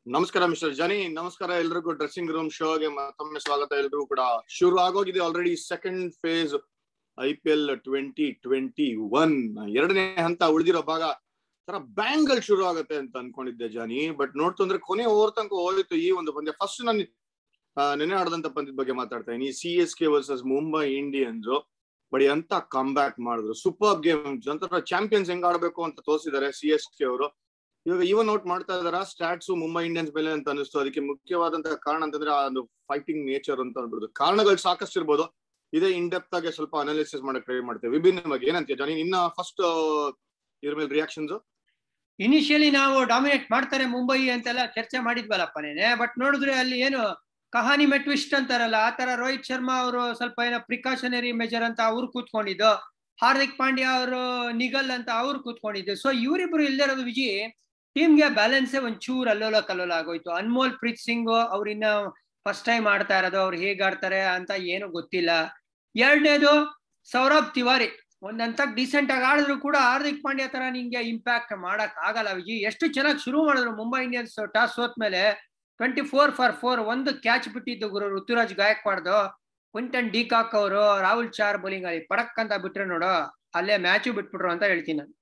ನಮಸ್ಕಾರ ಮಿಸ್ಟರ್ ಜನಿ ನಮಸ್ಕಾರ ಎಲ್ರಿಗೂ ಡ್ರೆಸ್ಸಿಂಗ್ ರೂಮ್ ಶೋಗೆ ಮತ್ತೊಮ್ಮೆ ಸ್ವಾಗತ ಎಲ್ರಿಗೂ ಕೂಡ ಶುರು ಆಗೋಗಿದೆ already second phase I P L twenty twenty one ಎರಡನೇ ಹಂತ ಉಳಿದಿರೋ ಭಾಗ ತರ ಬ್ಯಾಂಗಲ್ ಶುರು ಆಗುತ್ತೆ ಅಂತ ಅನ್ಕೊಂಡಿದ್ದೆ ಜಾನಿ ಬಟ್ ನೋಡ್ತು ಅಂದ್ರೆ ಕೊನೆ ಓವರ್ ತನಕ ಹೋಯ್ತು ಈ ಒಂದು ಪಂದ್ಯ ಫಸ್ಟ್ ನಾನು ನೆನೆ ಆಡದಂತ ಪಂದ್ಯದ ಬಗ್ಗೆ ಮಾತಾಡ್ತಾ ಇದೀನಿ C S K versus Mumbai Indians but ಎಂತ ಕಮ್ ಬ್ಯಾಕ್ ಮಾಡಿದ್ರು ಸೂಪರ್ ಗೇಮ್ ಒಂಥರ ಚಾಂಪಿಯನ್ಸ್ ಹೆಂಗ್ ಆಡ್ಬೇಕು ಅಂತ ತೋರಿಸಿದ್ದಾರೆ ಸಿ ಎಸ್ ಕೆ ಅವರು ಇವಾಗ ಇವನ್ ಔಟ್ ಮಾಡ್ತಾ ಇದಾರ ಸ್ಟಾಟ್ಸ್ ಮುಂಬೈ ಇಂಡಿಯನ್ಸ್ ಮೇಲೆ ಅಂತ ಅನಿಸ್ತು ಅದಕ್ಕೆ ಮುಖ್ಯವಾದಂತಹ ಕಾರಣ ಅಂತಂದ್ರೆ ಆ ಒಂದು ಫೈಟಿಂಗ್ ನೇಚರ್ ಅಂತ ಅನ್ಬಿಡುದು ಕಾರಣಗಳು ಸಾಕಷ್ಟು ಇರ್ಬೋದು ಇದೇ ಇನ್ ಡೆಪ್ತ್ ಆಗಿ ಸ್ವಲ್ಪ ಅನಾಲಿಸಿಸ್ ಮಾಡಕ್ ಟ್ರೈ ಮಾಡ್ತೇವೆ ವಿಭಿನ್ನವಾಗಿ ಏನಂತೀಯ ಜಾನಿ ಇನ್ನ ಫಸ್ಟ್ ಇದ್ರ ಮೇಲೆ ರಿಯಾಕ್ಷನ್ಸ್ ಇನಿಷಿಯಲಿ ನಾವು ಡಾಮಿನೇಟ್ ಮಾಡ್ತಾರೆ ಮುಂಬೈ ಅಂತೆಲ್ಲ ಚರ್ಚೆ ಮಾಡಿದ್ವಲ್ಲಪ್ಪ ನೇನೆ ಬಟ್ ನೋಡಿದ್ರೆ ಅಲ್ಲಿ ಏನು ಕಹಾನಿ ಮೆಟ್ವಿಸ್ಟ್ ಅಂತಾರಲ್ಲ ಆ ತರ ರೋಹಿತ್ ಶರ್ಮಾ ಅವರು ಸ್ವಲ್ಪ ಏನೋ ಪ್ರಿಕಾಷನರಿ ಮೆಜರ್ ಅಂತ ಅವ್ರು ಕೂತ್ಕೊಂಡಿದ್ದು ಹಾರ್ದಿಕ್ ಪಾಂಡ್ಯ ಅವರು ನಿಗಲ್ ಅಂತ ಅವ್ರು ಕೂತ್ಕೊಂಡಿದ್ದು ಸೊ ಇವರಿಬ್ರು ಇಲ್ಲದೆ ಇರೋದು ವಿಜಿ ಟೀಮ್ಗೆ ಬ್ಯಾಲೆನ್ಸೇ ಒಂಚೂರು ಅಲ್ಲೋಲ ಕಲ್ಲೋಲ ಆಗೋಯ್ತು ಅನ್ಮೋಲ್ ಪ್ರೀತ್ ಸಿಂಗ್ ಅವ್ರು ಇನ್ನ ಫಸ್ಟ್ ಟೈಮ್ ಆಡ್ತಾ ಇರೋದು ಅವ್ರು ಹೇಗ್ ಆಡ್ತಾರೆ ಅಂತ ಏನು ಗೊತ್ತಿಲ್ಲ ಎರಡನೇದು ಸೌರಭ್ ತಿವಾರಿ ಒಂದ್ ಹಂತಕ್ ಡಿಸೆಂಟ್ ಆಗಿ ಆಡಿದ್ರು ಕೂಡ ಹಾರ್ದಿಕ್ ಪಾಂಡ್ಯ ತರ ನಿಂಗೆ ಇಂಪ್ಯಾಕ್ಟ್ ಮಾಡಕ್ ಆಗಲ್ಲ ವಿಜಿ ಎಷ್ಟು ಚೆನ್ನಾಗಿ ಶುರು ಮಾಡಿದ್ರು ಮುಂಬೈ ಇಂಡಿಯನ್ಸ್ ಟಾಸ್ ಸೋತ್ ಮೇಲೆ ಟ್ವೆಂಟಿ ಫೋರ್ ಫಾರ್ ಫೋರ್ ಒಂದು ಕ್ಯಾಚ್ ಬಿಟ್ಟಿದ್ದು ಗುರು ಋತುರಾಜ್ ಗಾಯಕ್ವಾಡ್ದು ಕ್ವಿಂಟನ್ ಡಿಕಾಕ್ ಅವರು ರಾಹುಲ್ ಚಾರ್ ಬೌಲಿಂಗ್ ಅಲ್ಲಿ ಪಡಕ್ ಅಂತ ಬಿಟ್ರೆ ನೋಡು ಅಲ್ಲೇ ಮ್ಯಾಚು ಬಿಟ್ಬಿಟ್ರು ಅಂತ ಹೇಳ್ತೀನಿ ನಾನು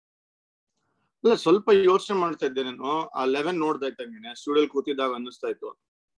ಇಲ್ಲ ಸ್ವಲ್ಪ ಯೋಚನೆ ಮಾಡ್ತಾ ಇದ್ದೆ ನಾನು ಆ ಲೆವೆನ್ ನೋಡ್ತಾ ಇದ್ದಂಗೆ ಸ್ಟುಡಿಯೋಲ್ ಕೂತಿದ್ದಾಗ ಅನ್ನಿಸ್ತಾ ಇತ್ತು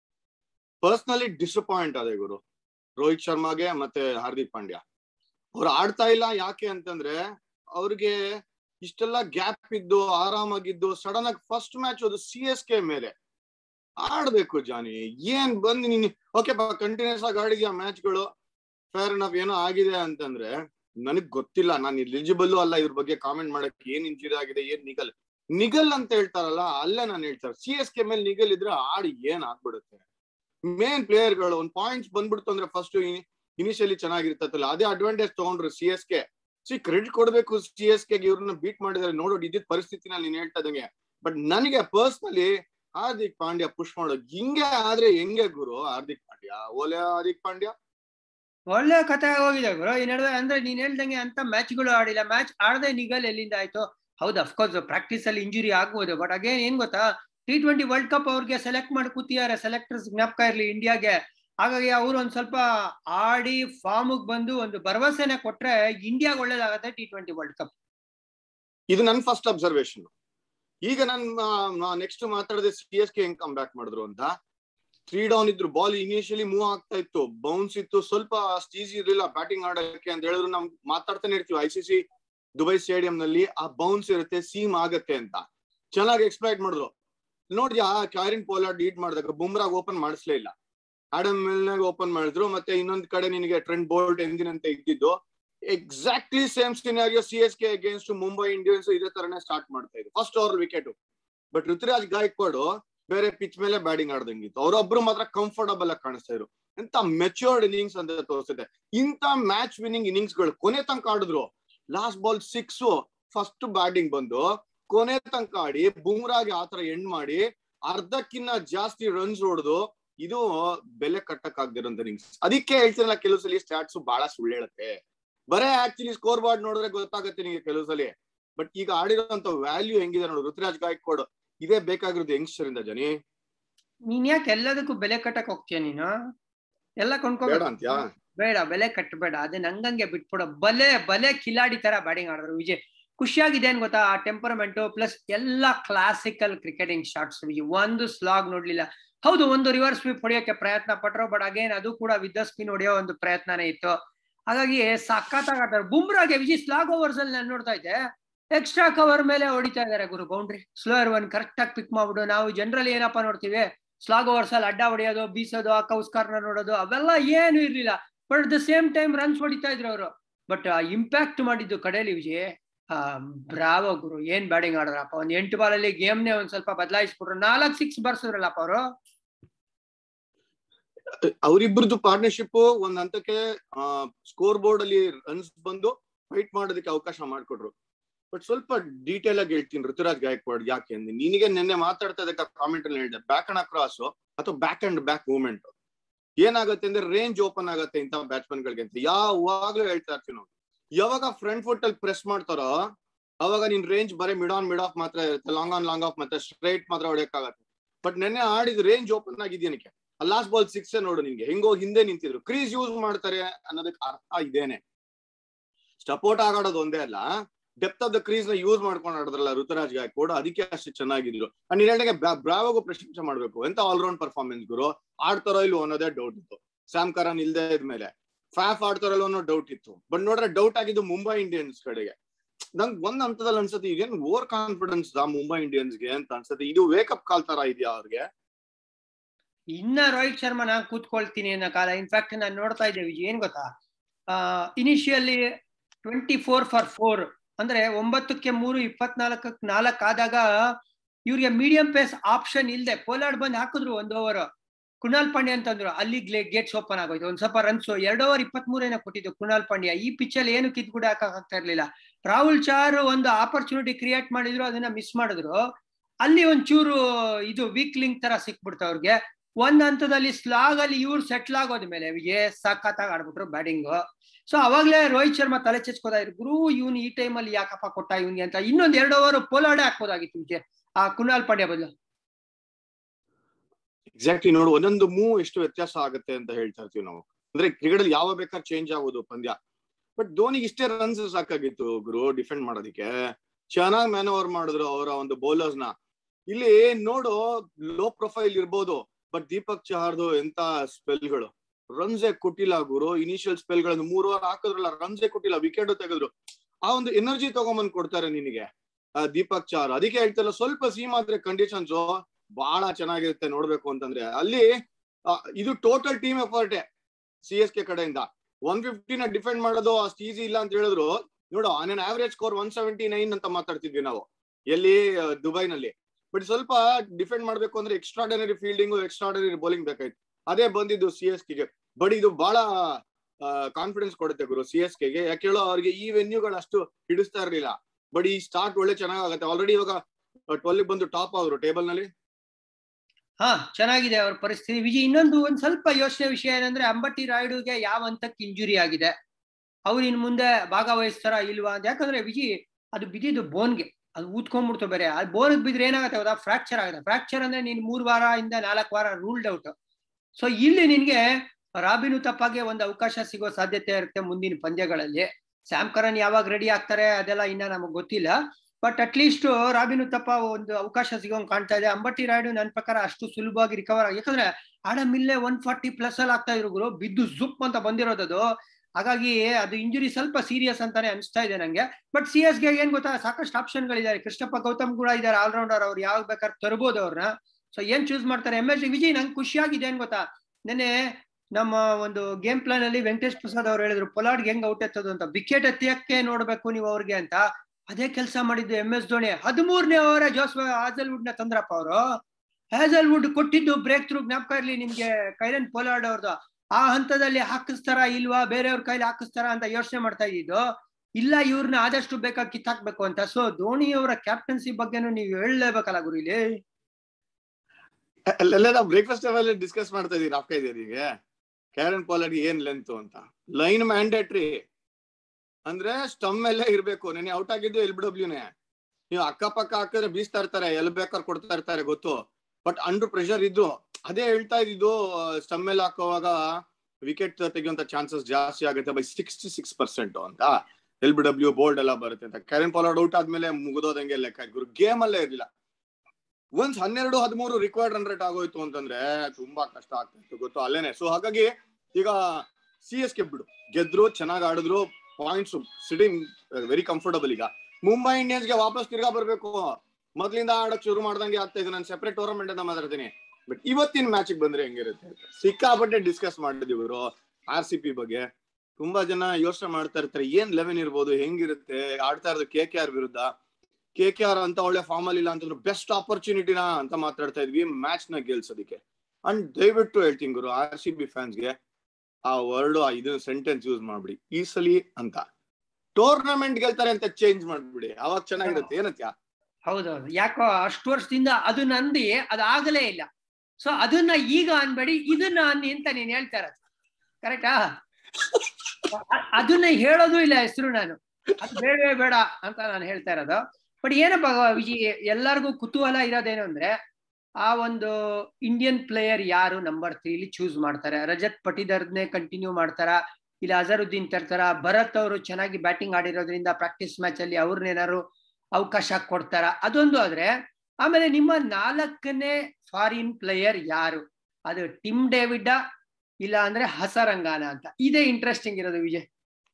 ಪರ್ಸನಲಿ ಡಿಸಪಾಯಿಂಟ್ ಆದ ಗುರು ರೋಹಿತ್ ಶರ್ಮಾಗೆ ಮತ್ತೆ ಹಾರ್ದಿಕ್ ಪಾಂಡ್ಯ ಅವ್ರು ಆಡ್ತಾ ಇಲ್ಲ ಯಾಕೆ ಅಂತಂದ್ರೆ ಅವ್ರಿಗೆ ಇಷ್ಟೆಲ್ಲ ಗ್ಯಾಪ್ ಇದ್ದು ಆರಾಮಾಗಿದ್ದು ಸಡನ್ ಆಗಿ ಫಸ್ಟ್ ಮ್ಯಾಚ್ ಅದು ಸಿ ಎಸ್ ಕೆ ಮೇಲೆ ಆಡ್ಬೇಕು ಜಾನಿ ಏನ್ ಬಂದ್ ನೀನ್ ಓಕೆ ಕಂಟಿನ್ಯೂಸ್ ಆಗಿ ಆಡಿದ್ಯಾ ಮ್ಯಾಚ್ಗಳು ಫೇರ್ ನಫ್ ಏನೋ ಆಗಿದೆ ಅಂತಂದ್ರೆ ನನಗ್ ಗೊತ್ತಿಲ್ಲ ನಾನು ಎಲಿಜಿಬಲ್ ಅಲ್ಲ ಇದ್ರ ಬಗ್ಗೆ ಕಾಮೆಂಟ್ ಮಾಡಕ್ ಏನ್ ಇಂಜುರಿ ಆಗಿದೆ ಏನ್ ನಿಗಲ್ ನಿಗಲ್ ಅಂತ ಹೇಳ್ತಾರಲ್ಲ ಅಲ್ಲೇ ನಾನು ಹೇಳ್ತಾರೆ ಸಿ ಎಸ್ ಕೆ ಮೇಲೆ ನಿಗಲ್ ಇದ್ರೆ ಆಡಿ ಏನ್ ಆಗ್ಬಿಡುತ್ತೆ ಮೇನ್ ಪ್ಲೇಯರ್ಗಳು ಒಂದ್ ಪಾಯಿಂಟ್ಸ್ ಬಂದ್ಬಿಡ್ತು ಅಂದ್ರೆ ಫಸ್ಟ್ ಇನಿಷಿಯಲಿ ಚೆನ್ನಾಗಿರ್ತಲ್ಲ ಅದೇ ಅಡ್ವಾಂಟೇಜ್ ತಗೊಂಡ್ರು C S K C credit ಕೊಡ್ಬೇಕು ಸಿ ಎಸ್ ಕೆ ಇವ್ರನ್ನ ಬೀಟ್ ಮಾಡಿದ್ರೆ ನೋಡೋದು ಇದ್ದಿದ್ ಪರಿಸ್ಥಿತಿನಲ್ಲಿ ನೀನ್ ಹೇಳ್ತಾ ಇದ್ದಂಗೆ ಬಟ್ ನನಗೆ ಪರ್ಸನಲಿ ಹಾರ್ದಿಕ್ ಪಾಂಡ್ಯ ಪುಷ್ ಮಾಡೋದು ಹಿಂಗೆ ಆದ್ರೆ ಹೆಂಗೆ ಗುರು ಹಾರ್ದಿಕ್ ಪಾಂಡ್ಯ ಓಲೆ ಹಾರ್ದಿಕ್ ಪಾಂಡ್ಯ ಒಳ್ಳೆ ಕತೆ ಹೋಗಿದೆ ಗುರು ಈ ನಡುವೆ ಅಂದ್ರೆ ನೀನ್ ಹೇಳ್ದಂಗೆ ಅಂತ ಮ್ಯಾಚ್ಗಳು ಆಡಿಲ್ಲ ಮ್ಯಾಚ್ ಆಡದೆ ನಿಗಲ್ ಎಲ್ಲಿಂದ ಆಯ್ತು ಹೌದು ಅಫ್ಕೋರ್ಸ್ ಪ್ರಾಕ್ಟೀಸ್ ಅಲ್ಲಿ ಇಂಜುರಿ ಆಗ್ಬೋದು ಬಟ್ ಅಗೇನ್ ಏನ್ ಗೊತ್ತಾ ಟಿ ಟ್ವೆಂಟಿ ವರ್ಲ್ಡ್ ಕಪ್ ಅವ್ರಿಗೆ ಸೆಲೆಕ್ಟ್ ಮಾಡಿ ಕೂತಿದ್ದಾರೆ ಸೆಲೆಕ್ಟರ್ಸ್ ಜ್ಞಾಪಕ ಇರ್ಲಿ ಇಂಡಿಯಾಗೆ ಹಾಗಾಗಿ ಅವ್ರು ಒಂದ್ ಸ್ವಲ್ಪ ಆಡಿ ಫಾರ್ಮ್ ಬಂದು ಒಂದು ಭರವಸೆನೆ ಕೊಟ್ರೆ ಇಂಡಿಯಾಗ ಒಳ್ಳೇದಾಗತ್ತೆ ಟಿ ಟ್ವೆಂಟಿ ವರ್ಲ್ಡ್ ಕಪ್ ಇದು ನನ್ ಫಸ್ಟ್ ಅಬ್ಸರ್ವೇಶನ್ ಈಗ ನನ್ ನೆಕ್ಸ್ಟ್ ಮಾತಾಡದೆ ಸಿ ಎಸ್ ಕೆ ಹೆಂಗ್ ಕಮ್ ಬ್ಯಾಕ್ ಮಾಡಿದ್ರು ಅಂತ ತ್ರೀ ಡೌನ್ ಇದ್ರು ಬಾಲ್ ಇನಿಷಿಯಲಿ ಮೂವ್ ಆಗ್ತಾ ಇತ್ತು ಬೌನ್ಸ್ ಇತ್ತು ಸ್ವಲ್ಪ ಅಷ್ಟು ಈಸಿ ಇರ್ಲಿಲ್ಲ ಬ್ಯಾಟಿಂಗ್ ಆಡಕ್ಕೆ ಅಂತ ಹೇಳಿದ್ರು ನಮ್ ಮಾತಾಡ್ತಾನೆ ಇರ್ತೀವಿ I C C Dubai stadium ನಲ್ಲಿ ಆ ಬೌನ್ಸ್ ಇರುತ್ತೆ ಸೀಮ್ ಆಗತ್ತೆ ಅಂತ ಚೆನ್ನಾಗಿ ಎಕ್ಸ್ಪ್ಲೈಟ್ ಮಾಡಿದ್ರು ನೋಡಿ ಆ ಕ್ಯಾರಿನ್ ಪೋಲಾರ್ಡ್ ಲೀಡ್ ಮಾಡಿದಾಗ ಬುಮ್ರಾಗ್ ಓಪನ್ ಮಾಡಿಸ್ಲೇ ಇಲ್ಲ ಆಡಮ್ ಮೆಲ್ನಾಗ ಓಪನ್ ಮಾಡಿದ್ರು ಮತ್ತೆ ಇನ್ನೊಂದ್ ಕಡೆ ನಿನಗೆ ಟ್ರೆಂಡ್ ಬೋಲ್ಟ್ ಎಂದಿನಂತೆ ಇದ್ದಿದ್ದು exactly same scenario C S K against Mumbai Indians ಇದೇ ತರನೇ ಸ್ಟಾರ್ಟ್ ಮಾಡ್ತಾ ಇದ್ರು first over wicket but Ruturaj Gaikwad ಬೇರೆ ಪಿಚ್ ಮೇಲೆ ಬ್ಯಾಟಿಂಗ್ ಆಡ್ದಂಗಿತ್ತು ಅವರೊಬ್ರು ಮಾತ್ರ ಕಂಫರ್ಟಬಲ್ ಆಗಿ ಕಾಣಿಸ್ತಾ ಇದ್ರು ಎಂತ ಮೆಚ್ಯೂರ್ಡ್ ಇನ್ನಿಂಗ್ಸ್ ಅಂತ ತೋರಿಸಿದೆ ಇಂತ ಮ್ಯಾಚ್ ವಿನ್ನಿಂಗ್ ಇನ್ನಿಂಗ್ಸ್ ಗಳು ಕೊನೆ ತನಕ ಆಡಿದ್ರು last ball six first batting ಬಂದು ಕೊನೆ ತನಕ ಆಡಿ ಬುಮ್ರಾಗೆ ಆತರ ಎಂಡ್ ಮಾಡಿ ಅರ್ಧಕ್ಕಿನ್ನ ಜಾಸ್ತಿ ರನ್ಸ್ ಹೊಡೆದು ಇದು ಬೆಲೆ ಕಟ್ಟಕ್ ಆಗ್ದಿರೋಂತ ಇನ್ನಿಂಗ್ಸ್ ಅದಕ್ಕೆ ಹೇಳ್ತೀನಲ್ಲ ಕೆಲವು ಸಲ ಸ್ಟಾಟ್ಸ್ ಬಹಳ ಸುಳ್ಳು ಹೇಳುತ್ತೆ ಬರೇ ಆಕ್ಚುಲಿ ಸ್ಕೋರ್ ಬೋರ್ಡ್ ನೋಡಿದ್ರೆ ಗೊತ್ತಾಗುತ್ತೆ ನಿಮಗೆ ಕೆಲವು ಸಲ ಬಟ್ ಈಗ ಆಡಿರೋಂತ ವ್ಯಾಲ್ಯೂ ಹೆಂಗಿದೆ ನೋಡು ಋತುರಾಜ್ ಗಾಯಕ್ವಾಡ್ ಇದೇ ಬೇಕಾಗಿರೋದು ಯಂಗ್ಸ್ಟರ್ ಇಂದ ಜನಿ ನೀನ್ ಯಾಕೆ ಎಲ್ಲದಕ್ಕೂ ಬೆಲೆ ಕಟ್ಟಕ್ ಹೋಗ್ತೀಯ ನೀನು ಎಲ್ಲ ಕೊಂಡ್ಕೋಬೇಡ ಅಂತ್ಯಾ ಬೇಡ ಬೆಲೆ ಕಟ್ಟಬೇಡ ಅದನ್ನ ಹಂಗಂಗೆ ಬಿಟ್ಬಿಡ ಬಲೆ ಬಲೆ ಕಿಲಾಡಿ ತರ ಬ್ಯಾಟಿಂಗ್ ಆಡಿದ್ರು ವಿಜಯ್ ಖುಷಿಯಾಗಿದೆ ಏನ್ ಗೊತ್ತಾ ಆ ಟೆಂಪರ್ಮೆಂಟ್ ಪ್ಲಸ್ ಎಲ್ಲಾ ಕ್ಲಾಸಿಕಲ್ ಕ್ರಿಕೆಟಿಂಗ್ ಶಾಟ್ಸ್ ವಿಜಯ್ ಒಂದು ಸ್ಲಾಗ್ ನೋಡ್ಲಿಲ್ಲ ಹೌದು ಒಂದು ರಿವರ್ಸ್ ಸ್ವೀಪ್ ಹೊಡೆಯೋಕೆ ಪ್ರಯತ್ನ ಪಟ್ರು ಬಟ್ ಅಗೇನ್ ಅದು ಕೂಡ ವಿದ್ ಸ್ಪಿನ್ ಹೊಡೆಯೋ ಒಂದು ಪ್ರಯತ್ನನೇ ಇತ್ತು ಹಾಗಾಗಿ ಸಖತ್ತಾಗಿ ಆಡ್ತಾರೆ ಬುಮ್ರಾಗೆ ವಿಜಯ್ ಸ್ಲಾಗ್ ಓವರ್ಸ್ ಅಲ್ಲಿ ನಾನು ನೋಡ್ತಾ ಇದ್ದೆ ಎಕ್ಸ್ಟ್ರಾ ಕವರ್ ಮೇಲೆ ಹೊಡಿತಾ ಇದಾರೆ ಗುರು ಬೌಂಡ್ರಿ ಸ್ಲೋಯರ್ ಒನ್ ಕರೆಕ್ಟ್ ಆಗಿ ಪಿಕ್ ಮಾಡ್ಬಿಡು ನಾವು ಜನರಲಿ ಏನಪ್ಪಾ ನೋಡ್ತೀವಿ ಸ್ಲಾಗ್ ಓವರ್ಸ್ ಅಲ್ಲಿ ಅಡ್ಡ ಹೊಡೆಯೋದು ಬೀಸೋದು ಆ ಕೌಸ್ ಕಾರ್ನರ್ ನೋಡೋದು ಅವೆಲ್ಲ ಏನು ಇರ್ಲಿಲ್ಲ but the same time runs ಹೊಡಿತಾ ಇದ್ರು ಅವರು ಬಟ್ ಇಂಪ್ಯಾಕ್ಟ್ ಮಾಡಿದ್ದು ಕಡೆಯಲ್ಲಿ ವಿಜಯ್ ಆ ಬ್ರಾವೋ ಗುರು ಏನ್ ಬ್ಯಾಟಿಂಗ್ ಆಡಿದ್ರಪ್ಪ ಒಂದ್ ಎಂಟು ಬಾಲಲ್ಲಿ ಗೇಮ್ನೇ ಒಂದ್ ಸ್ವಲ್ಪ ಬದಲಾಯಿಸ್ಬಿಟ್ರು ನಾಲ್ಕು ಸಿಕ್ಸ್ ಬರ್ಸಿದ್ರಲ್ಲಪ್ಪ ಅವರು ಅವರಿಬ್ಬರದು ಪಾರ್ಟ್ನರ್ಶಿಪ್ ಒಂದ್ ಹಂತಕ್ಕೆ ಸ್ಕೋರ್ ಬೋರ್ಡ್ ಅಲ್ಲಿ ರನ್ಸ್ ಬಂದು ಫೈಟ್ ಮಾಡೋದಕ್ಕೆ ಅವಕಾಶ ಮಾಡ್ಕೊಟ್ರು ಬಟ್ ಸ್ವಲ್ಪ ಡೀಟೇಲ್ ಆಗಿ ಹೇಳ್ತೀನಿ ಋತುರಾಜ್ ಗಾಯಕ್ವಾಡ್ ಯಾಕೆ ಅಂದ್ರೆ ನಿನಗೆ ನಿನ್ನೆ ಮಾತಾಡ್ತಾ ಇದ್ದಕ್ಕ ಕಾಮೆಂಟ್ ಅಲ್ಲಿ ಹೇಳಿದೆ ಬ್ಯಾಕ್ ಅಂಡ್ ಕ್ರಾಸ್ ಅಥವಾ ಬ್ಯಾಕ್ ಅಂಡ್ ಬ್ಯಾಕ್ ಮೂವ್ಮೆಂಟ್ ಏನಾಗುತ್ತೆ ಅಂದ್ರೆ ರೇಂಜ್ ಓಪನ್ ಆಗುತ್ತೆ ಇಂಥ ಬ್ಯಾಟ್ಸ್ಮನ್ ಗಳಿಗೆ ಅಂತ ಯಾವಾಗ್ಲೂ ಹೇಳ್ತಾ ಇರ್ತೀವಿ ನಾವು ಯಾವಾಗ ಫ್ರಂಟ್ ಫುಟ್ ಅಲ್ಲಿ ಪ್ರೆಸ್ ಮಾಡ್ತಾರೋ ಅವಾಗ ನಿನ್ ರೇಂಜ್ ಬರೀ ಮಿಡ್ ಆನ್ ಮಿಡ್ ಆಫ್ ಮಾತ್ರ ಇರುತ್ತೆ ಲಾಂಗ್ ಆನ್ ಲಾಂಗ್ ಆಫ್ ಮತ್ತೆ ಸ್ಟ್ರೈಟ್ ಮಾತ್ರ ಹೊಡೆಯಕ್ಕಾಗತ್ತೆ ಬಟ್ ನೆನ್ನೆ ಆಡಿದ ರೇಂಜ್ ಓಪನ್ ಆಗಿದ್ಯನಕ್ಕೆ ಲಾಸ್ಟ್ ಬಾಲ್ ಸಿಕ್ಸ್ ನೋಡು ನಿನ್ಗೆ ಹೆಂಗೋ ಹಿಂದೆ ನಿಂತಿದ್ರು ಕ್ರೀಸ್ ಯೂಸ್ ಮಾಡ್ತಾರೆ ಅನ್ನೋದಕ್ಕೆ ಅರ್ಥ ಇದೇನೆ ಸಪೋರ್ಟ್ ಆಗಾಡೋದು ಒಂದೇ ಅಲ್ಲ ಡೆಪ್ತ್ ಆಫ್ ದ ಕ್ರೀಸ್ ನ ಯೂಸ್ ಮಾಡ್ಕೊಂಡು ಆಡಿದ್ರಲ್ಲ ಋತುರಾಜ್ ಗಾಯಕ್ವಾಡ್ ಅದಕ್ಕೆ ಅಷ್ಟು ಚೆನ್ನಾಗಿದ್ರು ಅಂಡ್ ಇನ್ನೆರಡಿಗೆ ಬ್ರಾವಾಗೂ ಪ್ರಶಂಸೆ ಮಾಡ್ಬೇಕು ಎಂತ ಆಲ್ರೌಂಡ್ ಪರ್ಫಾರ್ಮೆನ್ಸ್ ಗುರು ಆಡ್ತಾರೋ ಇಲ್ವೋ ಅನ್ನೋದೇ ಡೌಟ್ ಇತ್ತು ಸ್ಯಾಮ್ ಕರನ್ ಇಲ್ದೇ ಇದ್ಮೇಲೆ ಫ್ಯಾಫ್ ಆಡ್ತಾರಲ್ಲ ಅನ್ನೋ ಡೌಟ್ ಇತ್ತು ಬಟ್ ನೋಡ್ರೆ ಡೌಟ್ ಆಗಿದ್ದು ಮುಂಬೈ ಇಂಡಿಯನ್ಸ್ ಕಡೆಗೆ ನಂಗೆ ಒಂದ್ ಹಂತದಲ್ಲಿ ಅನ್ಸುತ್ತೆ ಇದೇನ್ ಓವರ್ ಕಾನ್ಫಿಡೆನ್ಸ್ ದಾ ಮುಂಬೈ ಇಂಡಿಯನ್ಸ್ಗೆ ಅಂತ ಅನ್ಸುತ್ತೆ ಇದು ವೇಕಪ್ ಕಾಲ್ ತರ ಇದೆಯಾ ಅವ್ರಿಗೆ ಇನ್ನ ರೋಹಿತ್ ಶರ್ಮಾ ನಾನ್ ಕೂತ್ಕೊಳ್ತೀನಿ ಅನ್ನೋ ಕಾಲ ಇನ್ಫ್ಯಾಕ್ಟ್ ನಾನು ನೋಡ್ತಾ ಇದ್ದೆ ವಿಜಯ್ ಏನ್ ಗೊತ್ತಾ initially twenty four for four ಅಂದ್ರೆ ಒಂಬತ್ತಕ್ಕೆ ಮೂರು ಇಪ್ಪತ್ನಾಲ್ಕಕ್ಕೆ ನಾಲ್ಕು ಆದಾಗ ಇವ್ರಿಗೆ ಮೀಡಿಯಂ ಪೇಸ್ ಆಪ್ಷನ್ ಇಲ್ದೆ ಪೋಲಾರ್ಡ್ ಬಂದ್ ಹಾಕಿದ್ರು ಒಂದ್ ಓವರ್ ಕುಣಾಲ್ ಪಾಂಡ್ಯ ಅಂತಂದ್ರು ಅಲ್ಲಿ ಗೇಟ್ಸ್ ಓಪನ್ ಆಗೋಯ್ತು ಒಂದ್ ಸ್ವಲ್ಪ ರನ್ಸ್ ಎರಡು ಓವರ್ ಇಪ್ಪತ್ತ್ ಮೂರೇನ ಕೊಟ್ಟಿದ್ದು ಕುಣಾಲ್ ಪಾಂಡ್ಯ ಈ ಪಿಚ್ಚಲ್ಲಿ ಏನು ಕಿತ್ಗುಡ ಹಾಕಕ್ ಇರ್ಲಿಲ್ಲ ರಾಹುಲ್ ಚಾರ್ ಒಂದು ಆಪರ್ಚುನಿಟಿ ಕ್ರಿಯೇಟ್ ಮಾಡಿದ್ರು ಅದನ್ನ ಮಿಸ್ ಮಾಡಿದ್ರು ಅಲ್ಲಿ ಒಂಚೂರು ಇದು ವೀಕ್ ಲಿಂಕ್ ತರ ಸಿಕ್ಬಿಡ್ತು ಅವ್ರಿಗೆ ಒಂದ್ ಹಂತದಲ್ಲಿ ಸ್ಲಾಗ್ ಅಲ್ಲಿ ಇವ್ರು ಸೆಟ್ಲ್ ಆಗೋದ್ಮೇಲೆ ವಿಜಯ ಸಖತ್ತಾಗಿ ಆಡ್ಬಿಟ್ರು ಬ್ಯಾಟಿಂಗ್ ಸೊ ಅವಾಗ್ಲೇ ರೋಹಿತ್ ಶರ್ಮಾ ತಲೆ ಚೆಚ್ಕೋತಾ ಇದ್ರು ಗುರು ಇವ್ನು ಈ ಟೈಮಲ್ಲಿ ಯಾಕಪ್ಪ ಕೊಟ್ಟ ಇವ್ನಿಗೆ ಅಂತ ಇನ್ನೊಂದ್ ಎರಡು ಓವರ್ ಪೋಲಾಡೆ ಹಾಕ್ಬೋದಾಗಿತ್ತು ವಿಜಯ್ ಆ ಕುಣಾಲ್ ಪಾಂಡ್ಯ ಬದಲು ಎಕ್ಸಾಕ್ಟ್ಲಿ ನೋಡು ಒಂದೊಂದು ಮೂವ್ ಎಷ್ಟು ವ್ಯತ್ಯಾಸ ಆಗುತ್ತೆ ಅಂತ ಹೇಳ್ತಾ ಇರ್ತೀವಿ ನಾವು ಅಂದ್ರೆ ಕ್ರಿಕೆಟ್ ಯಾವ ಬೇಕಾದ್ರೆ ಚೇಂಜ್ ಆಗೋದು ಪಂದ್ಯ ಬಟ್ ಧೋನಿಗೆ ಇಷ್ಟೇ ರನ್ಸ್ ಸಾಕಾಗಿತ್ತು ಗುರು ಡಿಫೆಂಡ್ ಮಾಡೋದಿಕ್ಕೆ ಚೆನ್ನಾಗಿ ಮ್ಯಾನ್ ಓವರ್ ಮಾಡಿದ್ರು ಅವರ ಒಂದು ಬೌಲರ್ಸ್ ನ ಇಲ್ಲಿ ನೋಡು ಲೋ ಪ್ರೊಫೈಲ್ ಇರ್ಬೋದು ಬಟ್ ದೀಪಕ್ ಚಹಾರ್ದು ಎಂತ ಸ್ಪೆಲ್ಗಳು ರನ್ಸೇ ಕೊಟ್ಟಿಲ್ಲ ಗುರು ಇನಿಷಿಯಲ್ ಸ್ಪೆಲ್ ಗಳನ್ನು ಮೂರು ಓವರ್ ಹಾಕಿದ್ರಲ್ಲ ರನ್ಸೇ ಕೊಟ್ಟಿಲ್ಲ ವಿಕೆಟ್ ತೆಗೆದ್ರು ಆ ಒಂದು ಎನರ್ಜಿ ತಗೊಂಬಂದ್ ಕೊಡ್ತಾರೆ ನಿನಗೆ ದೀಪಕ್ ಚಾರ್ ಅದಕ್ಕೆ ಹೇಳ್ತಲ್ಲ ಸ್ವಲ್ಪ ಸೀಮ್ ಆದ್ರೆ ಕಂಡೀಷನ್ಸ್ ಬಹಳ ಚೆನ್ನಾಗಿರುತ್ತೆ ನೋಡ್ಬೇಕು ಅಂತಂದ್ರೆ ಅಲ್ಲಿ ಇದು ಟೋಟಲ್ ಟೀಮ್ ಎಫರ್ಟೆ ಸಿ ಎಸ್ ಕೆ ಕಡೆಯಿಂದ ಒನ್ ಫಿಫ್ಟಿನ ಡಿಫೆಂಡ್ ಮಾಡೋದು ಅಷ್ಟು ಈಸಿ ಇಲ್ಲ ಅಂತ ಹೇಳಿದ್ರು ನೋಡು on average score one seventy nine ಅಂತ ಮಾತಾಡ್ತಿದ್ವಿ ನಾವು ಎಲ್ಲಿ ದುಬೈನಲ್ಲಿ ಬಟ್ ಸ್ವಲ್ಪ ಡಿಫೆಂಡ್ ಮಾಡ್ಬೇಕು ಅಂದ್ರೆ ಎಕ್ಸ್ಟ್ರಾಡನರಿ ಫೀಲ್ಡಿಂಗು ಎಕ್ಸ್ಟ್ರಾಡನರಿ ಬೌಲಿಂಗ್ ಬೇಕಾಯ್ತು ಅದೇ ಬಂದಿದ್ದು ಸಿ ಎಸ್ ಕೆಗೆ ಬಟ್ ಇದು ಬಹಳ ಕಾನ್ಫಿಡೆನ್ಸ್ ಕೊಡುತ್ತೆ ಗುರು ಸಿ ಎಸ್ ಕೆಗೆ ಯಾಕೆ ಹೇಳೋ ಅವ್ರಿಗೆ ಈ ವೆನ್ಯೂಗಳು ಅಷ್ಟು ಹಿಡಿಸ್ತಾ ಇರ್ಲಿಲ್ಲ ಬಟ್ ಈ ಸ್ಟಾರ್ಟ್ ಒಳ್ಳೆ ಚೆನ್ನಾಗುತ್ತೆ ಆಲ್ರೆಡಿ ಇವಾಗ ಟ್ವೆಲ್ ಬಂದು ಟಾಪ್ ಅವರು ಟೇಬಲ್ ನಲ್ಲಿ ಹಾ ಚೆನ್ನಾಗಿದೆ ಅವ್ರ ಪರಿಸ್ಥಿತಿ ವಿಜಯ್ ಇನ್ನೊಂದು ಒಂದ್ ಸ್ವಲ್ಪ ಯೋಚನೆ ವಿಷಯ ಏನಂದ್ರೆ ಅಂಬಟಿ ರಾಯ್ಡುಗೆ ಯಾವ ಹಂತಕ್ಕೆ ಇಂಜುರಿ ಆಗಿದೆ ಅವ್ರು ಇನ್ ಮುಂದೆ ಭಾಗವಹಿಸ್ತಾರ ಇಲ್ವಾ ಅಂತ ಯಾಕಂದ್ರೆ ವಿಜಯ್ ಅದು ಬಿದ್ದಿದ್ದು ಬೋನ್ಗೆ ಅದು ಊದ್ಕೊಂಡ್ಬಿಡ್ತು ಬೇರೆ ಅದು ಬೋನ್ಗೆ ಬಿದ್ರೆ ಏನಾಗುತ್ತೆ ಹೌದಾ ಫ್ರಾಕ್ಚರ್ ಆಗುತ್ತೆ ಫ್ರಾಕ್ಚರ್ ಅಂದ್ರೆ ನೀನ್ ಮೂರ್ ವಾರ ಇಂದ ನಾಲ್ಕು ವಾರ ರೂಲ್ಡ್ ಔಟ್ ಸೊ ಇಲ್ಲಿ ನಿನ್ಗೆ ರಾಬಿನ್ ಉತ್ತಪ್ಪಗೆ ಒಂದು ಅವಕಾಶ ಸಿಗೋ ಸಾಧ್ಯತೆ ಇರುತ್ತೆ ಮುಂದಿನ ಪಂದ್ಯಗಳಲ್ಲಿ ಸ್ಯಾಮ್ ಕರನ್ ಯಾವಾಗ ರೆಡಿ ಆಗ್ತಾರೆ ಅದೆಲ್ಲ ಇನ್ನ ನಮಗ್ ಗೊತ್ತಿಲ್ಲ ಬಟ್ ಅಟ್ಲೀಸ್ಟ್ ರಾಬಿನ್ ಉತ್ತಪ್ಪ ಒಂದು ಅವಕಾಶ ಸಿಗೋಂಗ್ ಕಾಣ್ತಾ ಇದೆ ಅಂಬಟಿ ರಾಯ್ಡು ನನ್ನ ಪ್ರಕಾರ ಅಷ್ಟು ಸುಲಭವಾಗಿ ರಿಕವರ್ ಆಗಿ ಯಾಕಂದ್ರೆ ಆಡ ಮಿಲ್ಲೆ ಒನ್ ಫಾರ್ಟಿ ಪ್ಲಸ್ ಅಲ್ಲಿ ಆಗ್ತಾ ಇದ್ರು ಗುರು ಬಿದ್ದು ಜುಪ್ ಅಂತ ಬಂದಿರೋದದು ಹಾಗಾಗಿ ಅದು ಇಂಜುರಿ ಸ್ವಲ್ಪ ಸೀರಿಯಸ್ ಅಂತಾನೆ ಅನಿಸ್ತಾ ಇದೆ ನಂಗೆ ಬಟ್ ಸಿ ಎಸ್ ಗೆ ಏನ್ ಗೊತ್ತಾ ಸಾಕಷ್ಟು ಆಪ್ಷನ್ಗಳಿದ್ದಾರೆ ಕೃಷ್ಣಪ್ಪ ಗೌತಮ್ ಕೂಡ ಇದ್ದಾರೆ ಆಲ್ರೌಂಡರ್ ಅವ್ರು ಯಾವಾಗ ಬೇಕಾದ್ರೆ ತರ್ಬೋದು ಅವ್ರನ್ನ ಸೊ ಏನ್ ಚೂಸ್ ಮಾಡ್ತಾರೆ ಎಂ ಎಸ್ ವಿಜಯ್ ನಂಗೆ ಖುಷಿಯಾಗಿದೆ ಏನ್ ಗೊತ್ತಾ ನೆನೆ ನಮ್ಮ ಒಂದು ಗೇಮ್ ಪ್ಲಾನ್ ಅಲ್ಲಿ ವೆಂಕಟೇಶ್ ಪ್ರಸಾದ್ ಅವ್ರು ಹೇಳಿದ್ರು ಪೊಲಾಡ್ಗೆ ಹೆಂಗ್ ಔಟ್ ಎತ್ತೋದು ಅಂತ ವಿಕೆಟ್ ಎತ್ತಿಯಕ್ಕೆ ನೋಡ್ಬೇಕು ನೀವು ಅವ್ರಿಗೆ ಅಂತ ಅದೇ ಕೆಲಸ ಮಾಡಿದ್ದು ಎಂ ಎಸ್ ಧೋನಿ ಹದಿಮೂರನೇ ಓವರ್ ಜೋಸ್ ಹಾಜಲ್ವುಡ್ ನ ತಂದ್ರಪ್ಪ ಅವರು ಹ್ಯಾಸಲ್ವುಡ್ ಕೊಟ್ಟಿದ್ದು ಬ್ರೇಕ್ ಥ್ರೂ ಜ್ಞಾಪಕ ಇರ್ಲಿ ನಿಮ್ಗೆ ಕೈಲನ್ ಪೋಲಾರ್ಡ್ ಅವ್ರದ್ದು ಆ ಹಂತದಲ್ಲಿ ಹಾಕಿಸ್ತಾರ ಇಲ್ವಾ ಬೇರೆಯವ್ರ ಕೈಲಿ ಹಾಕಿಸ್ತಾರ ಅಂತ ಯೋಚನೆ ಮಾಡ್ತಾ ಇದ್ದಿದ್ದು ಇಲ್ಲ ಇವ್ರನ್ನ ಆದಷ್ಟು ಬೇಕಾಗಿ ಕಿತ್ತಾಕ್ಬೇಕು ಅಂತ ಸೊ ಧೋನಿ ಅವರ ಕ್ಯಾಪ್ಟನ್ಸಿ ಬಗ್ಗೆನೂ ನೀವು ಹೇಳಲೇಬೇಕಲ್ಲ ಗುರು ಇಲ್ಲಿ ಅಲ್ಲೆಲ್ಲ ನಾವು ಬ್ರೇಕ್ಫಾಸ್ಟ್ ಅಲ್ಲಿ ಡಿಸ್ಕಸ್ ಮಾಡ್ತಾ ಇದೀವಿ ನಾಪ್ಕ ಇದೀರಿಗೆ ಕ್ಯಾರನ್ ಪಾಲರ್ಗೆ ಏನ್ ಲೆಂತ್ ಅಂತ ಲೈನ್ ಮ್ಯಾಂಡೇಟ್ರಿ ಅಂದ್ರೆ ಸ್ಟಮ್ ಮೇಲೆ ಇರ್ಬೇಕು ನೆನೆ ಔಟ್ ಆಗಿದ್ದು ಎಲ್ ಬಿ ಡಬ್ಲ್ಯೂನೇ ನೀವು ಅಕ್ಕಪಕ್ಕ ಹಾಕಿದ್ರೆ ಬೀಸ್ತಾ ಇರ್ತಾರೆ ಎಲ್ ಬೇಕಾದ್ರೆ ಕೊಡ್ತಾ ಇರ್ತಾರೆ ಗೊತ್ತು ಬಟ್ ಅಂಡರ್ ಪ್ರೆಷರ್ ಇದ್ದು ಅದೇ ಹೇಳ್ತಾ ಇದ್ದಿದ್ದು ಸ್ಟಮ್ ಮೇಲೆ ಹಾಕುವಾಗ ವಿಕೆಟ್ ತೆಗೆಯುವಂತ ಚಾನ್ಸಸ್ ಜಾಸ್ತಿ ಆಗುತ್ತೆ ಬೈ ಸಿಕ್ಸ್ಟಿ ಸಿಕ್ಸ್ ಪರ್ಸೆಂಟ್ ಅಂತ ಎಲ್ ಬಿ ಡಬ್ಲ್ಯೂ ಬೋಲ್ಡ್ ಎಲ್ಲ ಬರುತ್ತೆ ಅಂತ ಕ್ಯಾರನ್ ಪಾಲಾರ್ಡ್ ಔಟ್ ಆದ್ಮೇಲೆ ಮುಗಿದೋದಂಗೆ ಲೆಕ್ಕ ಗುರು ಗೇಮ್ ಅಲ್ಲೇ ಇರ್ಲಿಲ್ಲ ಒನ್ಸ್ ಹನ್ನೆರಡು ಹದಿಮೂರು ರಿಕ್ವೈರ್ಡ್ ರನ್ ರೇಟ್ ಆಗೋಯ್ತು ಅಂತಂದ್ರೆ ತುಂಬಾ ಕಷ್ಟ ಆಗ್ತಾ ಇತ್ತು ಗೊತ್ತು ಅಲ್ಲೇನೆ ಸೊ ಹಾಗಾಗಿ ಈಗ ಸಿ ಎಸ್ ಕೆ ಬಿಡು ಗೆದ್ರು ಚೆನ್ನಾಗಿ ಆಡಿದ್ರು ಪಾಯಿಂಟ್ಸ್ ಸಿಟಿಂಗ್ ವೆರಿ ಕಂಫರ್ಟಬಲ್ ಈಗ ಮುಂಬೈ ಇಂಡಿಯನ್ಸ್ ಗೆ ವಾಪಸ್ ತಿರ್ಗಾ ಬರ್ಬೇಕು ಮೊದ್ಲಿಂದ ಆಡಕ್ ಶುರು ಮಾಡ್ದಂಗೆ ಆಗ್ತಾ ಇದೆ ನಾನು ಸೆಪರೇಟ್ ಟೂರ್ನಮೆಂಟ್ ಅಂತ ಮಾತಾಡ್ತೀನಿ ಬಟ್ ಇವತ್ತಿನ ಮ್ಯಾಚ್ ಬಂದ್ರೆ ಹೆಂಗಿರುತ್ತೆ ಸಿಕ್ಕಾಪಟ್ಟೆ ಡಿಸ್ಕಸ್ ಮಾಡಿದ್ವಿ ಇವರು ಆರ್ ಸಿ ಪಿ ಬಗ್ಗೆ ತುಂಬಾ ಜನ ಯೋಚನೆ ಮಾಡ್ತಾ ಇರ್ತಾರೆ ಏನ್ ಲೆವೆನ್ ಇರ್ಬೋದು ಹೆಂಗಿರುತ್ತೆ ಆಡ್ತಾ ಇರೋದು ಕೆ ಕೆ ಆರ್ ವಿರುದ್ಧ ಕೆ ಕೆ ಆರ್ ಅಂತ ಒಳ್ಳೆ ಫಾರ್ಮ್ ಅಲ್ಲಿ ಇಲ್ಲ ಅಂತಂದ್ರೆ ಬೆಸ್ಟ್ ಆಪರ್ಚುನಿಟಿನ ಅಂತ ಮಾತಾಡ್ತಾ ಇದ್ವಿ ಮ್ಯಾಚ್ ನ ಗೆಲ್ಸೋದಿಕ್ಕೆ ಅಂಡ್ ದಯವಿಟ್ಟು ಹೇಳ್ತೀನಿ ಗುರು ಆರ್ ಸಿ ಬಿ ಫ್ಯಾನ್ಸ್ಗೆ ಆ ವರ್ಡ್ ಆ ಇದು ಸೆಂಟೆನ್ಸ್ ಯೂಸ್ ಮಾಡ್ಬಿಡಿ ಈ ಸಲಿ ಅಂತ ಟೂರ್ನಮೆಂಟ್ ಗೆಲ್ತಾರೆ ಅಂತ ಚೇಂಜ್ ಮಾಡ್ಬಿಡಿ ಅವಾಗ ಚೆನ್ನಾಗಿರುತ್ತೆ ಏನತ್ಯ ಹೌದೌದು ಯಾಕೋ ಅಷ್ಟು ವರ್ಷದಿಂದ ಅದು ನಂದಿ ಅದಾಗಲೇ ಇಲ್ಲ ಸೊ ಅದನ್ನ ಈಗ ಅನ್ಬೇಡಿ ಇದನ್ನ ಅನ್ನಿ ಅಂತ ನೀನ್ ಹೇಳ್ತಾ ಇರೋದು ಕರೆಕ್ಟಾ ಅದನ್ನ ಹೇಳೋದು ಇಲ್ಲ ಹೆಸರು ನಾನು ಅದು ಬೇಡವೇ ಬೇಡ ಅಂತ ನಾನು ಹೇಳ್ತಾ ಇರೋದು ಬಟ್ ಏನಪ್ಪ ವಿಜಿ ಎಲ್ಲರಿಗೂ ಕುತೂಹಲ ಇರೋದೇನು ಅಂದ್ರೆ ಆ ಒಂದು ಇಂಡಿಯನ್ ಪ್ಲೇಯರ್ ಯಾರು ನಂಬರ್ ತ್ರೀಲಿ ಚೂಸ್ ಮಾಡ್ತಾರೆ ರಜತ್ ಪಟಿದರ್ನೇ ಕಂಟಿನ್ಯೂ ಮಾಡ್ತಾರ ಇಲ್ಲ ಅಜರುದ್ದೀನ್ ತರ್ತಾರ ಭರತ್ ಅವರು ಚೆನ್ನಾಗಿ ಬ್ಯಾಟಿಂಗ್ ಆಡಿರೋದ್ರಿಂದ ಪ್ರಾಕ್ಟೀಸ್ ಮ್ಯಾಚ್ ಅಲ್ಲಿ ಅವ್ರನ್ನೇನಾದ್ರು ಅವಕಾಶ ಕೊಡ್ತಾರ ಅದೊಂದು ಆದ್ರೆ ಆಮೇಲೆ ನಿಮ್ಮ ನಾಲ್ಕನೇ ಫಾರಿನ್ ಪ್ಲೇಯರ್ ಯಾರು ಅದು ಟಿಮ್ ಡೇವಿಡ್ ಇಲ್ಲ ಅಂದ್ರೆ ಹಸರಂಗಾನ ಅಂತ ಇದೇ ಇಂಟ್ರೆಸ್ಟಿಂಗ್ ಇರೋದು ವಿಜಯ್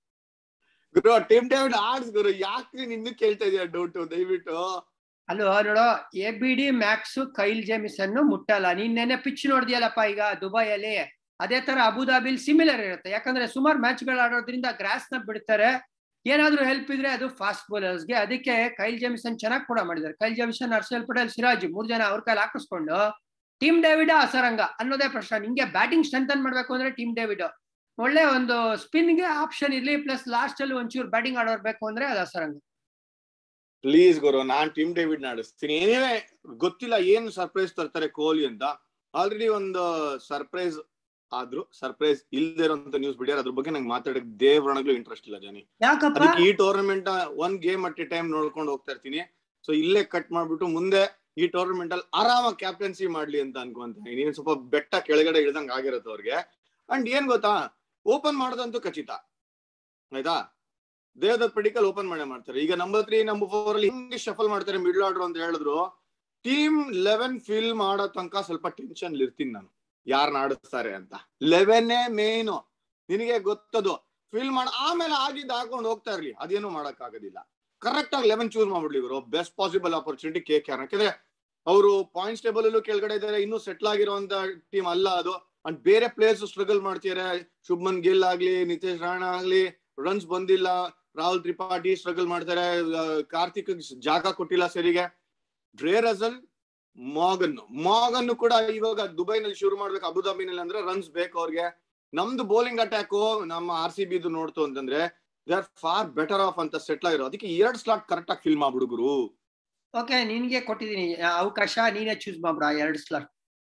ಗುರು ಟೀಮ್ ಡೇವಿಡ್ ಆಡ್ಸ್ ಗುರು ಯಾಕೆ ನಿನ್ನ ಕೇಳ್ತಾ ಇದೀಯ ಡೌಟ್ ದಯವಿಟ್ಟು ಅಲ್ವಾ ನೋಡೋ A B D Max Kyle Jamieson ಮುಟ್ಟಲ್ಲ ನೀನ್ ನೆನೆ ಪಿಚ್ ನೋಡ್ದಿಯಲ್ಲಪ್ಪ ಈಗ ದುಬೈಯಲ್ಲಿ ಅದೇ ತರ ಅಬುದಾಬಿಲ್ ಸಿಮಿಲರ್ ಇರುತ್ತೆ ಯಾಕಂದ್ರೆ ಸುಮಾರು ಮ್ಯಾಚ್ ಗಳು ಆಡೋದ್ರಿಂದ ಗ್ರಾಸ್ ನ ಬಿಡ್ತಾರೆ ಏನಾದ್ರೂ ಹೆಲ್ಪ್ ಇದ್ರೆ ಅದು ಫಾಸ್ಟ್ ಬೌಲರ್ಸ್ಗೆ ಅದಕ್ಕೆ ಕೈಲ್ ಜೇಮಿಸನ್ ಚೆನ್ನಾಗಿ ಕೂಡ ಮಾಡಿದ್ದಾರೆ ಕೈಲ್ ಜೇಮಿಸನ್ ಹರ್ಷಲ್ ಪಟೇಲ್ ಸಿರಾಜ್ ಮೂರ್ ಜನ ಅವ್ರ ಕೈಲಿ ಹಾಕಿಸ್ಕೊಂಡು ಟೀಮ್ ಡೇವಿಡ್ ಅಸರಂಗ ಅನ್ನೋದೇ ಪ್ರಶ್ನೆ ನಿಂಗೆ ಬ್ಯಾಟಿಂಗ್ ಸ್ಟ್ರೆಂಥನ್ ಮಾಡ್ಬೇಕು ಅಂದ್ರೆ ಟೀಮ್ ಡೇವಿಡ್ ಒಳ್ಳೆ ಒಂದು ಸ್ಪಿನ್ಗೆ ಆಪ್ಷನ್ ಇರ್ಲಿ ಪ್ಲಸ್ ಲಾಸ್ಟ್ ಅಲ್ಲಿ ಒಂಚೂರು ಬ್ಯಾಟಿಂಗ್ ಆಡೋರ್ ಬೇಕು ಅಂದ್ರೆ ಅದು ಅಸರಂಗ ಪ್ಲೀಸ್ ಗುರು ನಾನ್ ಟೀಮ್ ಡೇವಿಡ್ ಆಡಿಸ್ತೀನಿ ಏನೇ ಗೊತ್ತಿಲ್ಲ ಏನ್ ಸರ್ಪ್ರೈಸ್ ತರ್ತಾರೆ ಕೊಹ್ಲಿ ಅಂತ ಆಲ್ರೆಡಿ ಒಂದು ಸರ್ಪ್ರೈಸ್ ಆದ್ರು ಸರ್ಪ್ರೈಸ್ ಇಲ್ದೇ ಇರೋಂತ ನ್ಯೂಸ್ ಬಿಡ್ಯಾರ ಅದ್ರ ಬಗ್ಗೆ ನಂಗೆ ಮಾತಾಡಕ್ ದೇವ್ರಣಗ್ಲೂ ಇಂಟ್ರೆಸ್ಟ್ ಇಲ್ಲ ಜನಿ ಯಾಕಪ್ಪ ಅದಕ್ಕೆ ಈ ಟೂರ್ನಮೆಂಟ್ ಒಂದ್ ಗೇಮ್ ಅಟ್ ಎ ಟೈಮ್ ನೋಡ್ಕೊಂಡು ಹೋಗ್ತಾ ಇರ್ತೀನಿ ಸೊ ಇಲ್ಲೇ ಕಟ್ ಮಾಡ್ಬಿಟ್ಟು ಮುಂದೆ ಈ ಟೂರ್ನಮೆಂಟ್ ಅಲ್ಲಿ ಆರಾಮಾಗಿ ಕ್ಯಾಪ್ಟನ್ಸಿ ಮಾಡ್ಲಿ ಅಂತ ಅನ್ಕೊಂತೀನಿ ನೀನ್ ಸ್ವಲ್ಪ ಬೆಟ್ಟ ಕೆಳಗಡೆ ಇಳ್ದಂಗ್ ಆಗಿರುತ್ತೆ ಅವ್ರಿಗೆ ಅಂಡ್ ಏನ್ ಗೊತ್ತಾ ಓಪನ್ ಮಾಡೋದಂತೂ ಖಚಿತ ಆಯ್ತಾ ದೇವದತ್ ಪಡಿಕಲ್ ಓಪನ್ ಮಾಡೇ ಮಾಡ್ತಾರೆ ಈಗ ನಂಬರ್ ತ್ರೀ ನಂಬರ್ ಫೋರ್ ಅಲ್ಲಿ ಹಿಂಗೆ ಶಫಲ್ ಮಾಡ್ತಾರೆ ಮಿಡ್ಲ್ ಆರ್ಡರ್ ಅಂತ ಹೇಳಿದ್ರು ಟೀಮ್ ಲೆವೆನ್ ಫಿಲ್ ಮಾಡೋ ತನಕ ಸ್ವಲ್ಪ ಟೆನ್ಷನ್ ಇರ್ತೀನಿ ನಾನು ಯಾರನ್ನ ಆಡಿಸ್ತಾರೆ ಅಂತ ಲೆವೆನ್ನೇ ಮೇನು ನಿನಗೆ ಗೊತ್ತದು ಫಿಲ್ ಮಾಡ ಆಮೇಲೆ ಆಗಿದ್ದು ಹಾಕೊಂಡು ಹೋಗ್ತಾ ಇರ್ಲಿ ಅದೇನು ಮಾಡಕ್ ಆಗೋದಿಲ್ಲ ಕರೆಕ್ಟ್ ಆಗಿ ಲೆವೆನ್ ಚೂಸ್ ಮಾಡ್ಬಿಡ್ಲಿ ಇವರು best possible opportunity K K ಯಾಕಂದ್ರೆ ಅವರು ಪಾಯಿಂಟ್ಸ್ ಟೇಬಲ್ ಅಲ್ಲೂ ಕೆಳಗಡೆ ಇದ್ದಾರೆ ಇನ್ನೂ ಸೆಟ್ಲ್ ಆಗಿರುವಂತ ಟೀಮ್ ಅಲ್ಲ ಅದು ಅಂಡ್ ಬೇರೆ ಪ್ಲೇಯರ್ಸ್ ಸ್ಟ್ರಗಲ್ ಮಾಡ್ತಿದ್ದಾರೆ ಶುಭ್ಮನ್ ಗಿಲ್ ಆಗ್ಲಿ ನಿತೇಶ್ ರಾಣಾ ಆಗ್ಲಿ ರನ್ಸ್ ಬಂದಿಲ್ಲ ರಾಹುಲ್ ತ್ರಿಪಾಠಿ ಸ್ಟ್ರಗಲ್ ಮಾಡ್ತಾರೆ ಆ, ಕಾರ್ತಿಕ್ ಜಾಗ ಕೊಟ್ಟಿಲ್ಲ ಸರಿಗೆ ಡ್ರೇ ರಸಲ್ ಮಾಗನ್ ಮಾಗನ್ ಕೂಡ ಇವಾಗ ದುಬೈನಲ್ಲಿ ಶುರು ಮಾಡ್ಬೇಕು ಅಬುದಾಬಿನಲ್ಲಿ ಅಂದ್ರೆ ರನ್ಸ್ ಬೇಕು ಅವ್ರಿಗೆ ನಮ್ದು ಬೌಲಿಂಗ್ ಅಟ್ಯಾಕು ನಮ್ಮ ಆರ್ ಸಿ ಬಿದು ನೋಡ್ತು ಅಂತಂದ್ರೆ they are far better off ಅಂತ ಸೆಟ್ಲ್ ಆಗಿರೋ ಅದಕ್ಕೆ ಎರಡ್ ಸ್ಲಾಟ್ ಕರೆಕ್ಟ್ ಆಗಿ ಫಿಲ್ ಮಾಡ್ಬಿಡುಗರು ಓಕೆ ನಿನ್ಗೆ ಕೊಟ್ಟಿದ್ದೀನಿ ಆ, ಅವಕಾಶ ನೀನೇ ಚೂಸ್ ಮಾಡ್ಬಿಡ ಎರಡು ಸ್ಲಾಟ್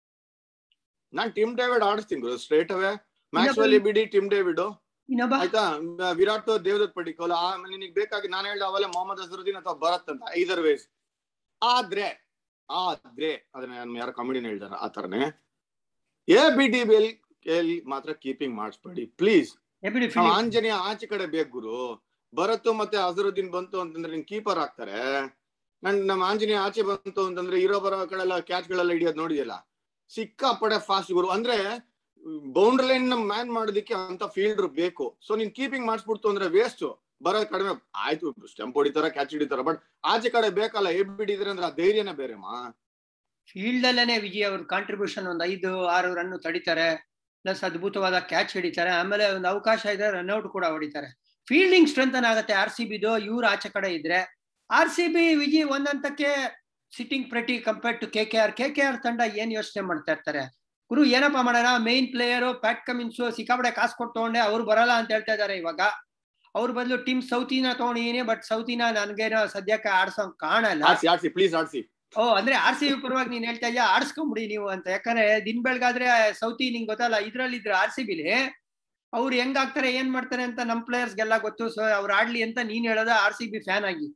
ನಾನ್ ಟಿಮ್ ಡೇವಿಡ್ ಆಡಿಸ್ತೀನಿ ಗುರು ಸ್ಟ್ರೇಟ್ ಅವೇ ಮ್ಯಾಕ್ಸ್ವೆಲ್ ಬಿಡಿ ಟಿಮ್ ಡೇವಿಡ್ ಇನ್ನೊಬ್ಬ ಆಯ್ತಾ ಮ- ವಿರಾಟ್ ದೇವದತ್ ಪಡಿಕೋಲ್ ಆಮೇಲೆ ನಿನಗೆ ಬೇಕಾಗಿ ನಾನು ಹೇಳ್ದೆ ಅವಲ್ಲ ಮೊಹಮ್ಮದ್ ಅಜರುದ್ದೀನ್ ಅಥವಾ ಭರತ್ ಅಂತ ಐದರ್ ವೇಸ್ ಆದ್ರೆ ಆದ್ರೆ ಅದನ್ನ ನಾನು ಯಾರೋ ಕಾಮಿಡಿನ ಹೇಳ್ತಾರ ಆ ತರನೇ ಎ ಬಿ ಡಿ ಬೆಲ್ ಕೇಳಿ ಮಾತ್ರ ಕೀಪಿಂಗ್ ಮಾಡಿಸ್ಬೇಡಿ ಪ್ಲೀಸ್ ಎಬಿಡಿ ನಾವು ಆಂಜನೇಯ ಆಚೆ ಕಡೆ ಬೇಕು ಗುರು ಭರತ್ ಮತ್ತೆ ಅಜರುದ್ದೀನ್ ಬಂತು ಅಂತಂದ್ರೆ ನಿನ್ ಕೀಪರ್ ಆಗ್ತಾರೆ ನನ್ ನಮ್ಮ ಆಂಜನೇಯ ಆಚೆ ಬಂತು ಅಂತಂದ್ರೆ ಇರೋ ಬರೋ ಕಡೆಲ್ಲ ಕ್ಯಾಚ್ ಗಳೆಲ್ಲ ಹಿಡಿಯೋದು ನೋಡಿದೆಯಲ್ಲ ಸಿಕ್ಕಾಪಡೆ ಫಾಸ್ಟ್ ಗುರು ಅಂದ್ರೆ ಬೌಂಡ್ರಿ ಲೈನ್ ಮ್ಯಾನ್ ಮಾಡೋದಕ್ಕೆ ಅಂತ ಫೀಲ್ಡರ್ ಬೇಕು ಸೊ ನೀನ್ ಕೀಪಿಂಗ್ ಮಾಡಿಸ್ಬಿಡ್ತು ಅಂದ್ರೆ ವೇಸ್ಟ್ ಬರೋ ಕಡಿಮೆ ಆಯ್ತು ಸ್ಟೆಂಪ್ ಹೊಡಿತಾರ ಕ್ಯಾಚ್ ಹಿಡಿತಾರ ಬಟ್ ಆಚೆ ಕಡೆ ಬೇಕಲ್ಲ ಎಬ್ ಬಿಡಿದ್ರೆ ಅಂದ್ರೆ ಆ ಧೈರ್ಯನೇ ಬೇರೆಮಾ ಫೀಲ್ಡ್ ಅಲ್ಲೇನೆ ವಿಜಯ್ ಅವ್ರ ಕಾಂಟ್ರಿಬ್ಯೂಷನ್ ಒಂದು ಐದು ಆರು ರನ್ ತಡಿತಾರೆ ಪ್ಲಸ್ ಅದ್ಭುತವಾದ ಕ್ಯಾಚ್ ಹಿಡಿತಾರೆ ಆಮೇಲೆ ಒಂದು ಅವಕಾಶ ಇದೆ ರನ್ಔಟ್ ಕೂಡ ಹೊಡಿತಾರೆ ಫೀಲ್ಡಿಂಗ್ ಸ್ಟ್ರೆಂಥನ್ ಆಗುತ್ತೆ ಆರ್ ಸಿ ಬಿದು ಇವ್ರು ಆಚೆ ಕಡೆ ಇದ್ರೆ ಆರ್ ಸಿ ಬಿ ವಿಜಯ್ ಒಂದಂತಕ್ಕೆ sitting pretty compared to K K R K K R ತಂಡ ಏನ್ ಯೋಚನೆ ಮಾಡ್ತಾ ಇರ್ತಾರೆ ಗುರು ಏನಪ್ಪಾ ಮಾಡೋಣ ಮೈನ್ ಪ್ಲೇಯರು ಪ್ಯಾಟ್ ಕಮಿನ್ಸ್ ಸಿಕ್ಕಾಪಡೆ ಕಾಸು ಕೊಟ್ಟು ತಗೊಂಡೆ ಅವ್ರು ಬರಲ್ಲ ಅಂತ ಹೇಳ್ತಾ ಇದಾರೆ ಇವಾಗ ಅವ್ರ ಬದಲು ಟೀಮ್ ಸೌತಿನ ತಗೊಂಡಿದೀನಿ ಬಟ್ ಸೌತಿನ ನನ್ಗೇನೋ ಸದ್ಯಕ್ಕೆ ಆಡ್ಸೋಂಗ್ ಕಾಣಲ್ಲ ಆಡ್ಸಿ ಆಡ್ಸಿ ಪ್ಲೀಸ್ ಆಡ್ಸಿ ಓ ಅಂದ್ರೆ ಆರ್ ಸಿ ಬಿ ಪರವಾಗಿ ನೀನ್ ಹೇಳ್ತಾ ಇದ್ಯಾ ಆಡ್ಸ್ಕೊಂಬಿಡಿ ನೀವು ಅಂತ ಯಾಕಂದ್ರೆ ದಿನ ಬೆಳಗಾದ್ರೆ ಸೌತಿ ನಿಂಗ್ ಗೊತ್ತಲ್ಲ ಇದ್ರಲ್ಲಿ ಇದ್ರೆ ಆರ್ ಸಿ ಬಿಲಿ ಅವ್ರು ಹೆಂಗ್ ಆಗ್ತಾರೆ ಏನ್ ಮಾಡ್ತಾರೆ ಅಂತ ನಮ್ ಪ್ಲೇಯರ್ಸ್ಗೆಲ್ಲ ಗೊತ್ತು ಸೊ ಅವ್ರು ಆಡ್ಲಿ ಅಂತ ನೀನ್ ಹೇಳೋದ ಆರ್ ಸಿ ಬಿ ಫ್ಯಾನ್ ಆಗಿ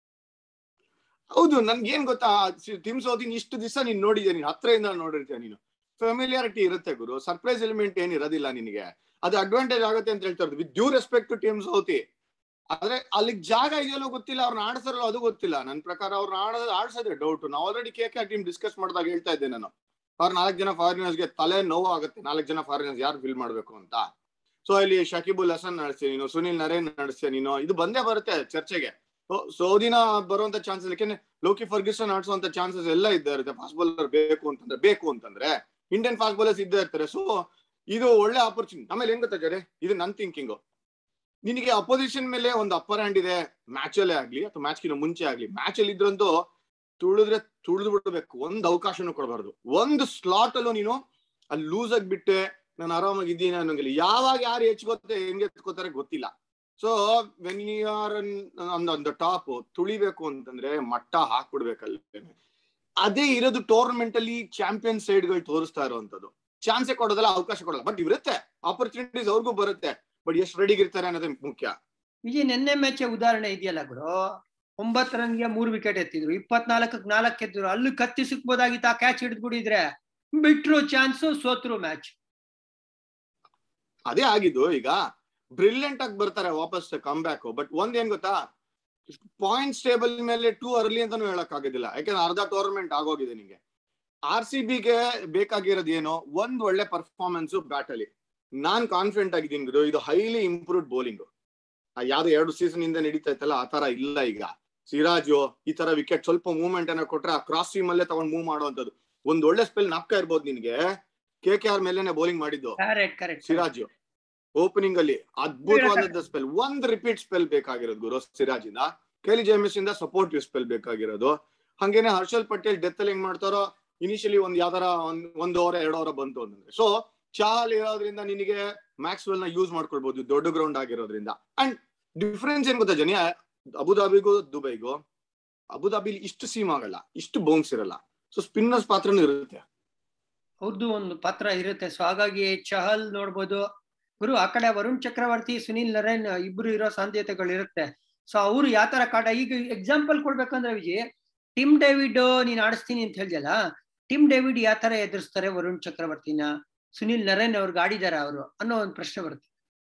ಹೌದು ನನ್ಗೆ ಏನ್ ಗೊತ್ತಾ ಟಿಮ್ ಸೌದಿನ್ ಇಷ್ಟು ದಿವಸ ನೀನ್ ನೋಡಿದ್ಯಾ ನೀನ್ ಹತ್ರದಿಂದ ನೋಡಿರ್ತೀಯ ನೀನು ಫೆಮಿಲಿಯಾರಿಟಿ ಇರುತ್ತೆ ಗುರು ಸರ್ಪ್ರೈಸ್ ಎಲಿಮೆಂಟ್ ಏನ್ ಇರೋದಿಲ್ಲ ನಿನಗೆ ಅದು ಅಡ್ವಾಂಟೇಜ್ ಆಗುತ್ತೆ ಅಂತ ಹೇಳ್ತಾ ಇರೋದು with due respect to Tim Southee ಆದ್ರೆ ಅಲ್ಲಿಗೆ ಜಾಗ ಇದೆಯಲ್ಲೋ ಗೊತ್ತಿಲ್ಲ ಅವ್ರನ್ನ ಆಡ್ಸಲ್ಲ ಅದು ಗೊತ್ತಿಲ್ಲ ನನ್ನ ಪ್ರಕಾರ ಅವ್ರನ್ನ ಆಡೋದು ಆಡ್ಸೋದೇ ಡೌಟ್ ನಾವು already K K team discuss ಮಾಡಿದಾಗ ಹೇಳ್ತಾ ಇದ್ದೆ ನಾನು ಅವ್ರ ನಾಲ್ಕು ಜನ ಫಾರಿನರ್ಸ್ಗೆ ತಲೆ ನೋವು ಆಗುತ್ತೆ ನಾಲ್ಕು ಜನ ಫಾರಿನರ್ಸ್ ಯಾರು ಫಿಲ್ ಮಾಡ್ಬೇಕು ಅಂತ ಸೊ ಇಲ್ಲಿ ಶಕೀಬುಲ್ ಹಸನ್ ನಡೆಸ್ತೀನಿ ನೀನು ಸುನಿಲ್ ನರೇನ್ ನಡೆಸ್ತೀನಿ ನೀನು ಇದು ಬಂದೇ ಬರುತ್ತೆ ಚರ್ಚೆಗೆ ಸೌದಿನ ಬರುವಂತ ಚಾನ್ಸಸ್ ಯಾಕೆಂದ್ರೆ ಲೋಕಿ ಫರ್ಗ್ಯೂಸನ್ ಆಡ್ಸುವಂತ ಚಾನ್ಸಸ್ ಎಲ್ಲ ಇದ್ದೇ ಇರುತ್ತೆ ಫಾಸ್ಟ್ ಬೌಲರ್ ಬೇಕು ಅಂತಂದ್ರೆ ಬೇಕು ಅಂತಂದ್ರೆ ಇಂಡಿಯನ್ ಫಾಸ್ಟ್ ಬೌಲರ್ಸ್ ಇದ್ದೇ ಇರ್ತಾರೆ ಸೊ ಇದು ಒಳ್ಳೆ ಆಪರ್ಚುನಿಟಿ ಆಮೇಲೆ ಏನ್ ಗೊತ್ತಾ ಜರೆ ಇದು ನನ್ ಥಿಂಕಿಂಗು ನಿನಗೆ ಅಪೋಸಿಷನ್ ಮೇಲೆ ಒಂದು ಅಪ್ಪರ್ ಹ್ಯಾಂಡ್ ಇದೆ ಮ್ಯಾಚ್ ಅಲ್ಲೇ ಆಗ್ಲಿ ಅಥವಾ ಮ್ಯಾಚ್ಗಿನ ಮುಂಚೆ ಆಗ್ಲಿ ಮ್ಯಾಚ್ ಅಲ್ಲಿ ಇದ್ರಂತೂ ತುಳಿದ್ರೆ ತುಳಿದು ಬಿಡ್ಬೇಕು ಒಂದ್ ಅವಕಾಶನೂ ಕೊಡಬಾರ್ದು ಒಂದು ಸ್ಲಾಟ್ ಅಲ್ಲೂ ನೀನು ಅಲ್ಲಿ ಲೂಸ್ ಆಗಿ ಬಿಟ್ಟೆ ನಾನು ಆರಾಮಾಗಿ ಇದ್ದೀನಿ ಅನ್ನೋಂಗಿಲ್ಲ ಯಾವಾಗ ಯಾರು ಹೆಚ್ಕೋತೆ ಹೆಂಗೆ ಎತ್ಕೋತಾರೆ ಗೊತ್ತಿಲ್ಲ ಸೊ ವೆನ್ ಯು ಆರ್ ಒಂದು ಟಾಪ್ ತುಳಿಬೇಕು ಅಂತಂದ್ರೆ ಮಟ್ಟ ಹಾಕ್ಬಿಡ್ಬೇಕಲ್ಲಿ ಅದೇ ಇರೋದು ಟೂರ್ನಮೆಂಟ್ ಅಲ್ಲಿ ಚಾಂಪಿಯನ್ ಸೈಡ್ ಗಳು ತೋರಿಸ್ತಾ ಇರುವಂತದ್ದು ಚಾನ್ಸೇ ಕೊಡೋದಲ್ಲ ಅವಕಾಶ ಕೊಡಲ್ಲ ಬಟ್ ಇರುತ್ತೆ ಆಪರ್ಚುನಿಟೀಸ್ ಅವ್ರಿಗೂ ಬರುತ್ತೆ ಬಟ್ ಎಷ್ಟು ರೆಡಿ ಇರ್ತಾರೆ ಅನ್ನೋದೇ ಮುಖ್ಯ ವಿಜಯ್ ನೆನ್ನೆ ಮ್ಯಾಚ್ ಉದಾಹರಣೆ ಇದೆಯಲ್ಲ ಗುರು ಒಂಬತ್ತು ರನ್ಗೆ ಮೂರು ವಿಕೆಟ್ ಎತ್ತಿದ್ರು ಇಪ್ಪತ್ನಾಲ್ಕಕ್ಕೆ ನಾಲ್ಕು ಎತ್ತಿದ್ರು ಅಲ್ಲಿ ಕತ್ತಿ ಸಿಕ್ಬೋದಾಗಿತ್ತು ಆ ಕ್ಯಾಚ್ ಹಿಡಿದ್ಬಿಟ್ಟಿದ್ರೆ ಬಿಟ್ರು ಚಾನ್ಸ್ ಸೋತ್ರು ಮ್ಯಾಚ್ ಅದೇ ಆಗಿದ್ದು ಈಗ ಬ್ರಿಲಿಯಂಟ್ ಆಗಿ ಬರ್ತಾರೆ ವಾಪಸ್ ಕಮ್ ಬ್ಯಾಕ್ ಬಟ್ ಒಂದ್ ಏನ್ ಗೊತ್ತಾ ಪಾಯಿಂಟ್ಸ್ ಟೇಬಲ್ ಮೇಲೆ ಟೂ ಅರ್ಲಿ ಅಂತಾನು ಹೇಳಕ್ ಆಗೋದಿಲ್ಲ ಯಾಕಂದ್ರೆ ಅರ್ಧ ಟೂರ್ನಮೆಂಟ್ ಆಗೋಗಿದೆ ನಿಂಗೆ ಆರ್ ಸಿ ಬಿಗೆ ಬೇಕಾಗಿರೋದು ಏನು ಒಂದ್ ಒಳ್ಳೆ ಪರ್ಫಾರ್ಮೆನ್ಸ್ ಬ್ಯಾಟ್ ಅಲ್ಲಿ ನಾನ್ ಕಾನ್ಫಿಡೆಂಟ್ ಆಗಿದ್ದೀನಿ ಗುರು ಇದು ಹೈಲಿ ಇಂಪ್ರೂವ್ಡ್ ಬೌಲಿಂಗ್ ಯಾವ್ದು ಎರಡು ಸೀಸನ್ ಇಂದ ನಡೀತಾ ಇತ್ತಲ್ಲ ಆ ತರ ಇಲ್ಲ ಈಗ ಸಿರಾಜು ಈ ತರ ವಿಕೆಟ್ ಸ್ವಲ್ಪ ಮೂವ್ಮೆಂಟ್ ಏನೋ ಕೊಟ್ರೆ ಆ ಕ್ರಾಸ್ ಸೀಮ್ ಅಲ್ಲೇ ತಗೊಂಡ್ ಮೂವ್ ಮಾಡುವಂತದ್ದು ಒಂದ್ ಒಳ್ಳೆ ಸ್ಪೆಲ್ ನಾಪ್ಕ ಇರ್ಬೋದು ನಿನ್ಗೆ ಕೆ ಕೆ ಆರ್ ಮೇಲೆನೆ ಬೌಲಿಂಗ್ ಮಾಡಿದ್ದು ಕರೆಕ್ಟ್ ಕರೆಕ್ಟ್ ಸಿರಾಜ್ ಓಪನಿಂಗ್ ಅಲ್ಲಿ ಅದ್ಭುತವಾದ ಸ್ಪೆಲ್ ಒಂದ್ ರಿಪೀಟ್ ಸ್ಪೆಲ್ ಬೇಕಾಗಿರೋದು ಗುರು ಸಿರಾಜ್ ಇಂದ ಕೈಲಿ ಜೇಮಿಸ್ ಇಂದ ಸಪೋರ್ಟಿವ್ ಸ್ಪೆಲ್ ಬೇಕಾಗಿರೋದು ಹಂಗೇನೆ ಹರ್ಷಲ್ ಪಟೇಲ್ ಡೆತ್ ಅಲ್ಲಿ ಹೆಂಗ್ ಮಾಡ್ತಾರೋ ಇನಿಷಿಯಲಿ ಒಂದ್ ಯಾವ್ದಾರ ಒಂದ್ ಒಂದ್ ಓವರ್ ಎರಡು ಓವರ್ ಬಂತು ಅಂತಂದ್ರೆ ಸೊ ಚಾಲ್ ಇರೋದ್ರಿಂದ ನಿನಗೆ ಮ್ಯಾಕ್ಸ್ವೆಲ್ ನ ಯೂಸ್ ಮಾಡ್ಕೊಳ್ಬಹುದು ದೊಡ್ಡ ಗ್ರೌಂಡ್ ಆಗಿರೋದ್ರಿಂದ ಅಂಡ್ ಡಿಫ್ರೆನ್ಸ್ ಏನ್ ಗೊತ್ತಾ ಜನಿ ಅಬುದಾಬಿಗೂ ದುಬೈಗೂ ಅಬುದಾಬಿಲಿ ಇಷ್ಟು ಸೀಮ್ ಆಗಲ್ಲ ಇಷ್ಟು ಬೌನ್ಸ್ ಇರಲ್ಲ ಸೊ ಸ್ಪಿನ್ನರ್ಸ್ ಪಾತ್ರನೂ ಇರುತ್ತೆ ಅವ್ರದ್ದು ಒಂದು ಪಾತ್ರ ಇರುತ್ತೆ ಸೊ ಹಾಗಾಗಿ ಚಹಲ್ ನೋಡ್ಬೋದು ಗುರು ಆ ಕಡೆ ವರುಣ್ ಚಕ್ರವರ್ತಿ ಸುನಿಲ್ ನರೇನ್ ಇಬ್ರು ಇರೋ ಸಾಧ್ಯತೆಗಳು ಇರುತ್ತೆ ಸೊ ಅವ್ರು ಯಾವ ತರ ಕಾಟ ಈಗ ಎಕ್ಸಾಂಪಲ್ ಕೊಡ್ಬೇಕಂದ್ರೆ ವಿಜಯ್ ಟಿಮ್ ಡೇವಿಡ್ ನೀನ್ ಆಡಿಸ್ತೀನಿ ಅಂತ ಹೇಳ್ದಲ್ಲ ಟಿಮ್ ಡೇವಿಡ್ ಯಾವ ತರ ಎದುರಿಸ್ತಾರೆ ವರುಣ್ ಚಕ್ರವರ್ತಿನ ಸುನಿಲ್ ನರೇನ್ ಅವ್ರಿಗೆ ಆಡಿದಾರ ಅವರು ಅನ್ನೋ ಒಂದು ಪ್ರಶ್ನೆ ಬರುತ್ತೆ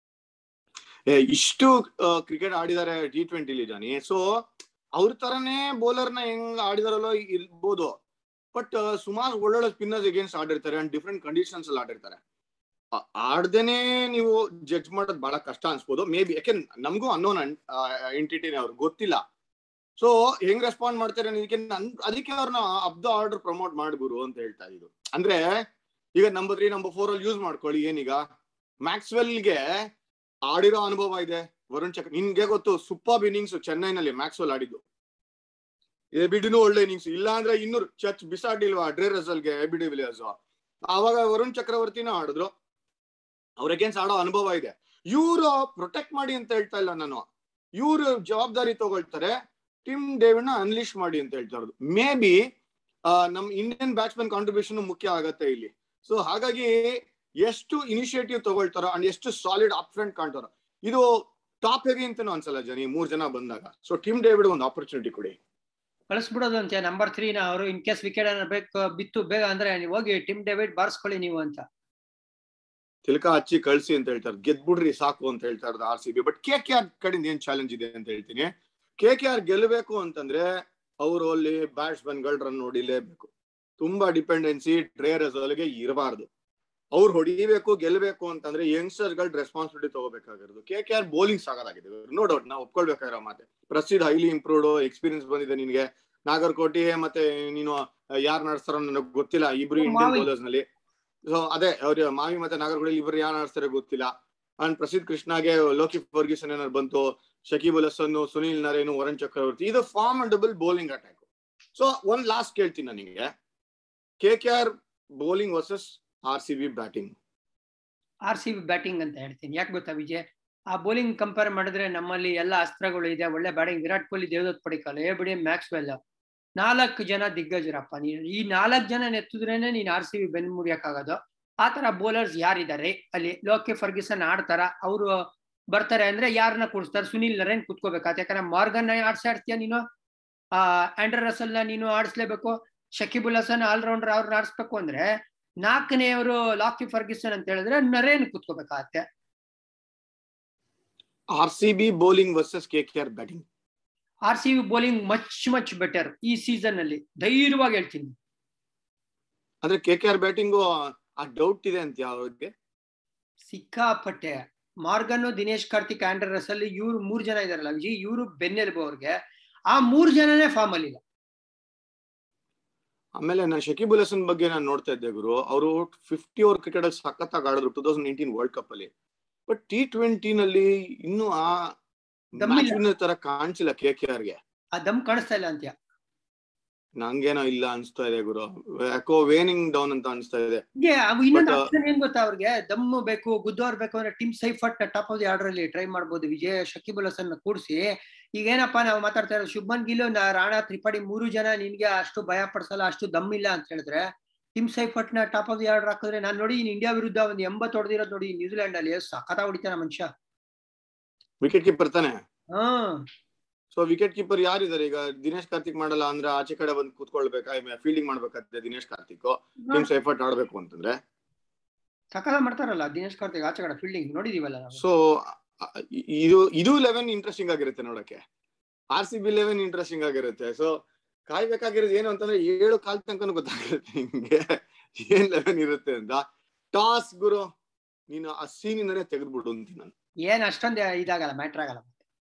ಏ, ಇಷ್ಟು ಕ್ರಿಕೆಟ್ ಆಡಿದ್ದಾರೆ ಟಿ ಟ್ವೆಂಟಿಲಿ ಜಾನಿ ಸೊ ಅವ್ರ ತರನೇ ಬೌಲರ್ ನ ಹೆಂಗ್ ಆಡಿದಾರಲ್ಲೋ ಇರ್ಬೋದು ಬಟ್ ಸುಮಾರು ಒಳ್ಳೊಳ್ಳೆ ಸ್ಪಿನ್ನರ್ಸ್ ಅಗೇನ್ಸ್ಟ್ ಆಡಿರ್ತಾರೆ ಅಂಡ್ ಡಿಫ್ರೆಂಟ್ ಕಂಡೀಷನ್ಸ್ ಅಲ್ಲಿ ಆಡಿರ್ತಾರೆ ಆ- ಆಡ್ದೇನೆ ನೀವು ಜಡ್ಜ್ ಮಾಡೋದು ಬಹಳ ಕಷ್ಟ ಅನ್ಸ್ಬೋದು ಮೇ ಬಿ ಯಾಕೆ ನಮಗೂ ಅನ್ನೋನ್ ಎಂಟಿಟಿನೇ ಅವ್ರು ಗೊತ್ತಿಲ್ಲ ಸೊ ಹೆಂಗ್ ರೆಸ್ಪಾಂಡ್ ಮಾಡ್ತಾರೆ ಅನ್ನೋದಕ್ಕೆ ನನ್ ಅದಕ್ಕೆ ಅವ್ರನ್ನ ಅಬ್ ದ ಆರ್ಡರ್ ಪ್ರಮೋಟ್ ಮಾಡ್ಗುರು ಅಂತ ಹೇಳ್ತಾ ಇದ್ದು ಅಂದ್ರೆ ಈಗ ನಂಬರ್ ತ್ರೀ ನಂಬರ್ ಫೋರ್ ಅಲ್ಲಿ ಯೂಸ್ ಮಾಡ್ಕೊಳ್ಳಿ ಏನೀಗ ಮ್ಯಾಕ್ಸ್ವೆಲ್ಗೆ ಆಡಿರೋ ಅನುಭವ ಇದೆ ವರುಣ್ ಚಕ್ರ ನಿನ್ಗೆ ಗೊತ್ತು ಸೂಪರ್ ಇನ್ನಿಂಗ್ಸ್ ಚೆನ್ನೈನಲ್ಲಿ ಮ್ಯಾಕ್ಸ್ವೆಲ್ ಆಡಿದ್ದು ಎಬಿಡಿನೂ ಒಳ್ಳೆ ಇನ್ನಿಂಗ್ಸ್ ಇಲ್ಲ ಅಂದ್ರೆ ಇನ್ನೂರು ಚಚ್ ಬಿಸಾಡಿಲ್ವಾ ಡ್ರೇ ರಸಲ್ಗೆ ಎಬಿಡಿ ವಿಲಿಯರ್ಸ್ ಆವಾಗ ವರುಣ್ ಚಕ್ರವರ್ತಿನ ಆಡಿದ್ರು ಅವ್ರ ಅಗೇನ್ಸ್ಟ್ ಆಡೋ ಅನುಭವ ಇದೆ ಇವ್ರು ಪ್ರೊಟೆಕ್ಟ್ ಮಾಡಿ ಅಂತ ಹೇಳ್ತಾ ಇಲ್ಲ ನಾನು ಇವ್ರು ಜವಾಬ್ದಾರಿ ತಗೊಳ್ತಾರೆ ಟಿಮ್ ಡೇವಿಡ್ ನ ಅನ್ಲಿಶ್ ಮಾಡಿ ಅಂತ ಹೇಳ್ತಾ ಇರೋದು ಮೇ ಬಿ ನಮ್ ಇಂಡಿಯನ್ ಬ್ಯಾಟ್ಸ್ಮನ್ ಕಾಂಟ್ರಿಬ್ಯೂಷನ್ ಮುಖ್ಯ ಆಗತ್ತೆ ಇಲ್ಲಿ ಸೊ ಹಾಗಾಗಿ ಎಷ್ಟು ಇನಿಷಿಯೇಟಿವ್ ತಗೊಳ್ತಾರೋ ಅಂಡ್ ಎಷ್ಟು ಸಾಲಿಡ್ ಅಪ್ ಫ್ರಂಟ್ ಕಾಣ್ತಾರೋ ಇದು ಟಾಪ್ ಹೆವಿ ಅಂತಾನು ಅನ್ಸಲ್ಲ ಜನಿ ಮೂರ್ ಜನ ಬಂದಾಗ ಸೊ ಟಿಮ್ ಡೇವಿಡ್ ಒಂದು ಆಪರ್ಚುನಿಟಿ ಕೊಡಿ ಕಳಿಸ್ಬಿಡೋದು ಅಂತೆ ನಂಬರ್ ತ್ರೀ ನ ಅವರು ಇನ್ ಕೇಸ್ ವಿಕೆಟ್ ಏನಾದ್ರು ಬೇಕು ಬಿತ್ತು ಬೇಗ ಅಂದ್ರೆ ನೀವು ಹೋಗಿ ಟಿಮ್ ಡೇವಿಡ್ ಬಾರಿಸ್ಕೊಳ್ಳಿ ನೀವು ಅಂತ ತಿಲಕ ಹಚ್ಚಿ ಕಳ್ಸಿ ಅಂತ ಹೇಳ್ತಾರೆ ಗೆದ್ಬಿಡ್ರಿ ಸಾಕು ಅಂತ ಹೇಳ್ತಾ ಇರೋದು R C B but K K R ಕಡೆಯಿಂದ ಏನ್ ಚಾಲೆಂಜ್ ಇದೆ ಅಂತ ಹೇಳ್ತೀನಿ ಕೆ ಕೆ ಆರ್ ಗೆಲ್ಲಬೇಕು ಅಂತಂದ್ರೆ ಅವರು ಅಲ್ಲಿ ಬ್ಯಾಟ್ಸ್ಮನ್ ಗಳು ರನ್ ಹೊಡಿಲೇಬೇಕು ತುಂಬಾ ಡಿಪೆಂಡೆನ್ಸಿ ಟ್ರೇಯರ್ಸ್ ಅಲ್ಲಿಗೆ ಇರಬಾರ್ದು ಅವ್ರು ಹೊಡಿಬೇಕು ಗೆಲ್ಲಬೇಕು ಅಂತಂದ್ರೆ ಯಂಗ್ಸ್ಟರ್ಸ್ ಗಳು ರೆಸ್ಪಾನ್ಸಿಬಿಲಿಟಿ ತಗೋಬೇಕಾಗಿರೋದು ಕೆ ಕೆ ಆರ್ ಬೌಲಿಂಗ್ ಸಾಕಾಗಿದೆ ನೋ ಡೌಟ್ ನಾವು ಒಪ್ಕೊಳ್ಬೇಕಾಗಿರೋ ಮಾತೆ ಪ್ರಸಿದ್ಧ ಹೈಲಿ ಇಂಪ್ರೂವ್ಡ್ ಎಕ್ಸ್ಪೀರಿಯನ್ಸ್ ಬಂದಿದೆ ನಿನ್ಗೆ ನಾಗರ್ಕೋಟೆ ಮತ್ತೆ ನೀನು ಯಾರು ನಡೆಸ್ತಾರೋ ನನಗೆ ಗೊತ್ತಿಲ್ಲ ಇಬ್ರು ಇಂಡಿಯನ್ ಮಾವಿ. ಬೌಲರ್ಸ್ ನಲ್ಲಿ ಸೊ ಅದೇ ಅವ್ರ ಮಾವಿ ಮತ್ತೆ ನಾಗರ್ಕೋಟೆ ಇಬ್ರು ಯಾರು ನಡೆಸ್ತಾರೆ ಗೊತ್ತಿಲ್ಲ ಅಂಡ್ ಪ್ರಸಿದ್ಧ ಕೃಷ್ಣಗೆ ಲೋಕಿ ಫರ್ಗ್ಯೂಸನ್ ಏನಾರು ಬಂತು ಶಕೀಬ್ ಉಲ್ ಹಸನ್ ಸುನಿಲ್ ನರೇನು ವರುಣ್ ಚಕ್ರವರ್ತಿ ಇದು ಫಾರ್ಮಡಬಲ್ ಬೌಲಿಂಗ್ ಅಟ್ಯಾಕ್ ಸೊ ಒಂದ್ ಲಾಸ್ಟ್ ಕೇಳ್ತೀನಿ ನಾನು ನಿಮಗೆ K K R bowling versus R C B batting R C B batting ಅಂತ ಹೇಳ್ತೀನಿ ಯಾಕೆ ಗೊತ್ತಾ ವಿಜಯ್ ಆ ಬೌಲಿಂಗ್ ಕಂಪೇರ್ ಮಾಡಿದ್ರೆ ನಮ್ಮಲ್ಲಿ ಎಲ್ಲ ಅಸ್ತ್ರಗಳು ಇದೆ ಒಳ್ಳೆ batting Virat Kohli Devdutt Padikkal A B de Maxwell ನಾಲ್ಕು ಜನ ದಿಗ್ಗಜರಪ್ಪ ನೀನು ಈ ನಾಲ್ಕು ಜನ ನೆತ್ತಿದ್ರೇನೆ ನೀನ್ ಆರ್ ಸಿ ಬಿ ಬೆನ್ ಮುರಿಯಕ್ಕಾಗೋದು ಆ ತರ ಬೌಲರ್ಸ್ ಯಾರಿದ್ದಾರೆ ಅಲ್ಲಿ ಲೋಕೆ ಫರ್ಗಿಸನ್ ಆಡ್ತಾರ ಅವರು ಬರ್ತಾರೆ ಅಂದ್ರೆ ಯಾರನ್ನ ಕೂಡಿಸ್ತಾರೆ ಸುನಿಲ್ ನರೇನ್ ಕುತ್ಕೋಬೇಕಾತ ಯಾಕಂದ್ರೆ ಮಾರ್ಗನ್ ಆಡ್ಸಿ ಆಡ್ತೀಯ ನೀನು ಆ ಆಂಡ್ರ ರಸಲ್ ನ ನೀನು ಆಡಿಸ್ಲೇಬೇಕು ಶಕೀಬುಲ್ ಹಸನ್ ಆಲ್ರೌಂಡರ್ ಅವ್ರನ್ನ ಆಡಿಸ್ಬೇಕು ಅಂದ್ರೆ ನಾಲ್ಕನೆಯವರು ಲಾಕಿ ಫರ್ಗಿಸನ್ ಅಂತ ಹೇಳಿದ್ರೆ ನರೇನ್ ಕುತ್ಕೋಬೇಕಾಗತ್ತೆ R C B bowling versus K K R batting R C B bowling much much better ಈ ಸೀಸನ್ ಅಲ್ಲಿ ಧೈರ್ಯವಾಗಿ ಹೇಳ್ತೀನಿ ಅಂದ್ರೆ ಕೆ ಕೆ ಆರ್ ಬ್ಯಾಟಿಂಗು ಆ ಡೌಟ್ ಇದೆ ಅಂತ ಅವ್ರಿಗೆ ಸಿಕ್ಕಾಪಟ್ಟೆ Morgan Dinesh Karthik Andre Russell ಇವ್ರು ಮೂರ್ ಜನ ಇದಾರಲ್ಲ ವಿಜಯ್ ಇವರು ಬೆನ್ನೆಲುಬು ಅವ್ರಿಗೆ ಆ ಮೂರ್ ಜನನೇ ಫಾರ್ಮ್ ಅಲ್ಲಿ ಇಲ್ಲ ಆಮೇಲೆ ನಾನು ಶಕೀಬ್ ಉಲ್ ಹಸನ್ ಬಗ್ಗೆ ನಾನು ನೋಡ್ತಾ ಇದ್ದೆ ಗುರು ಅವರು ಫಿಫ್ಟಿ ಓವರ್ ಕ್ರಿಕೆಟ್ ಅಲ್ಲಿ ಸಖತ್ತಾಗಿ ಆಡಿದ್ರು two thousand nineteen world cup ಅಲ್ಲಿ ಬಟ್ ಟಿ ಟ್ವೆಂಟಿ ನಲ್ಲಿ ಇನ್ನೂ ಆ ದಮ್ಮಿಲ್ಲ. match winner ತರ ಕಾಣಿಸಿಲ್ಲ ಕೆ ಕೆ ಆರ್ಗೆ ಆ ದಮ್ ಕಾಣಿಸ್ತಾ ಇಲ್ಲ ಅಂತ್ಯ ನಂಗೇನೋ ಇಲ್ಲ ಅನ್ಸ್ತಾ ಇದೆ ಗುರು ಯಾಕೋ ವೇನಿಂಗ್ ಡೌನ್ ಅಂತ ಅನ್ಸ್ತಾ ಇದೆ ಹೀಗೆ ಅವು ಇನ್ನೊಂದು But, uh, ಆಪ್ಷನ್ ಏನ್ ಗೊತ್ತಾ ಅವ್ರಿಗೆ ದಮ್ಮು ಬೇಕು ಗುದ್ದೋರ್ ಬೇಕು ಅಂದ್ರೆ Tim Seifert top of the order ಅಲ್ಲಿ ಟ್ರೈ ಮಾಡ್ಬೋದು ವಿಜಯ್ ಶಕೀಬುಲ್ ಹಸನ್ ಕೂಡಿಸಿ ಈಗ ಏನಪ್ಪ ನಾವು ಮಾತಾಡ್ತಾ ಇರೋದು ಶುಭ್ಮನ್ ಗಿಲ್ ನ- ರಾಣಾ ತ್ರಿಪಾಠಿ ಮೂರು ಜನ ನಿನ್ಗೆ ಅಷ್ಟು ಭಯ ಪಡಿಸಲ್ಲ ಅಷ್ಟು ದಮ್ ಇಲ್ಲ ಅಂತ ಹೇಳಿದ್ರೆ ಟಿಮ್ ಸೈಫಟ್ ನ ಟಾಪ್ ಆಫ್ ದಿ ಆರ್ಡರ್ ಹಾಕಿದ್ರೆ ನಾನು ನೋಡಿ ಇಂಡಿಯಾ ವಿರುದ್ಧ ಒಂದು ಎಂಬತ್ತು ಹೊಡೆದಿರೋದು ನೋಡಿ ನ್ಯೂಜಿಲೆಂಡ್ ಅಲ್ಲಿ ಸಖತ ಹೊಡಿತಾನ ಮನುಷ್ಯ ವಿಕೆಟ್ ಕೀಪರ್ ತಾನೆ ಹಾ ಸೊ ವಿಕೆಟ್ ಕೀಪರ್ ಯಾರಿದ್ದಾರೆ ಈಗ ದಿನೇಶ್ ಕಾರ್ತಿಕ್ ಮಾಡಲ್ಲ ಅಂದ್ರೆ ಆಚೆ ಕಡೆ ಬಂದು ಕೂತ್ಕೊಳ್ಬೇಕಾ ಫೀಲ್ಡಿಂಗ್ ಮಾಡ್ಬೇಕಾದ್ರೆ ದಿನೇಶ್ ಕಾರ್ತಿಕ್ ಟೀಮ್ಸ್ ಎಫರ್ಟ್ ಆಡ್ಬೇಕು ಅಂತಂದ್ರೆ ಸಕಾಲ ಮಾಡ್ತಾರಲ್ಲ ದಿನೇಶ್ ಕಾರ್ತಿಕ್ ಆಚೆ ಕಡೆ ಫೀಲ್ಡಿಂಗ್ ನೋಡಿದೀವಲ್ಲ ನಾವು ಸೊ ಇದು ಇದು ಲೆವೆನ್ ಇಂಟ್ರೆಸ್ಟಿಂಗ್ ಆಗಿರುತ್ತೆ ನೋಡಕ್ಕೆ R C B eleven interesting ಆಗಿರುತ್ತೆ ಸೊ ಕಾಯ್ಬೇಕಾಗಿರೋದು ಏನು ಅಂತಂದ್ರೆ ಏಳು ಕಾಲ್ ತನಕ ಗೊತ್ತಾಗಿರುತ್ತೆ ನಿಮ್ಗೆ ಏನ್ ಲೆವೆನ್ ಇರುತ್ತೆ ಅಂತ ಟಾಸ್ ಗುರು ನೀನು ಆ ಸೀನಿಂದನೇ ತೆಗೆದ್ಬಿಡು ಅಂತೀನಿ ನಾನು ಏನ್ ಅಷ್ಟೊಂದು ಇದಾಗಲ್ಲ ಮ್ಯಾಟ್ರ್ ಆಗಲ್ಲ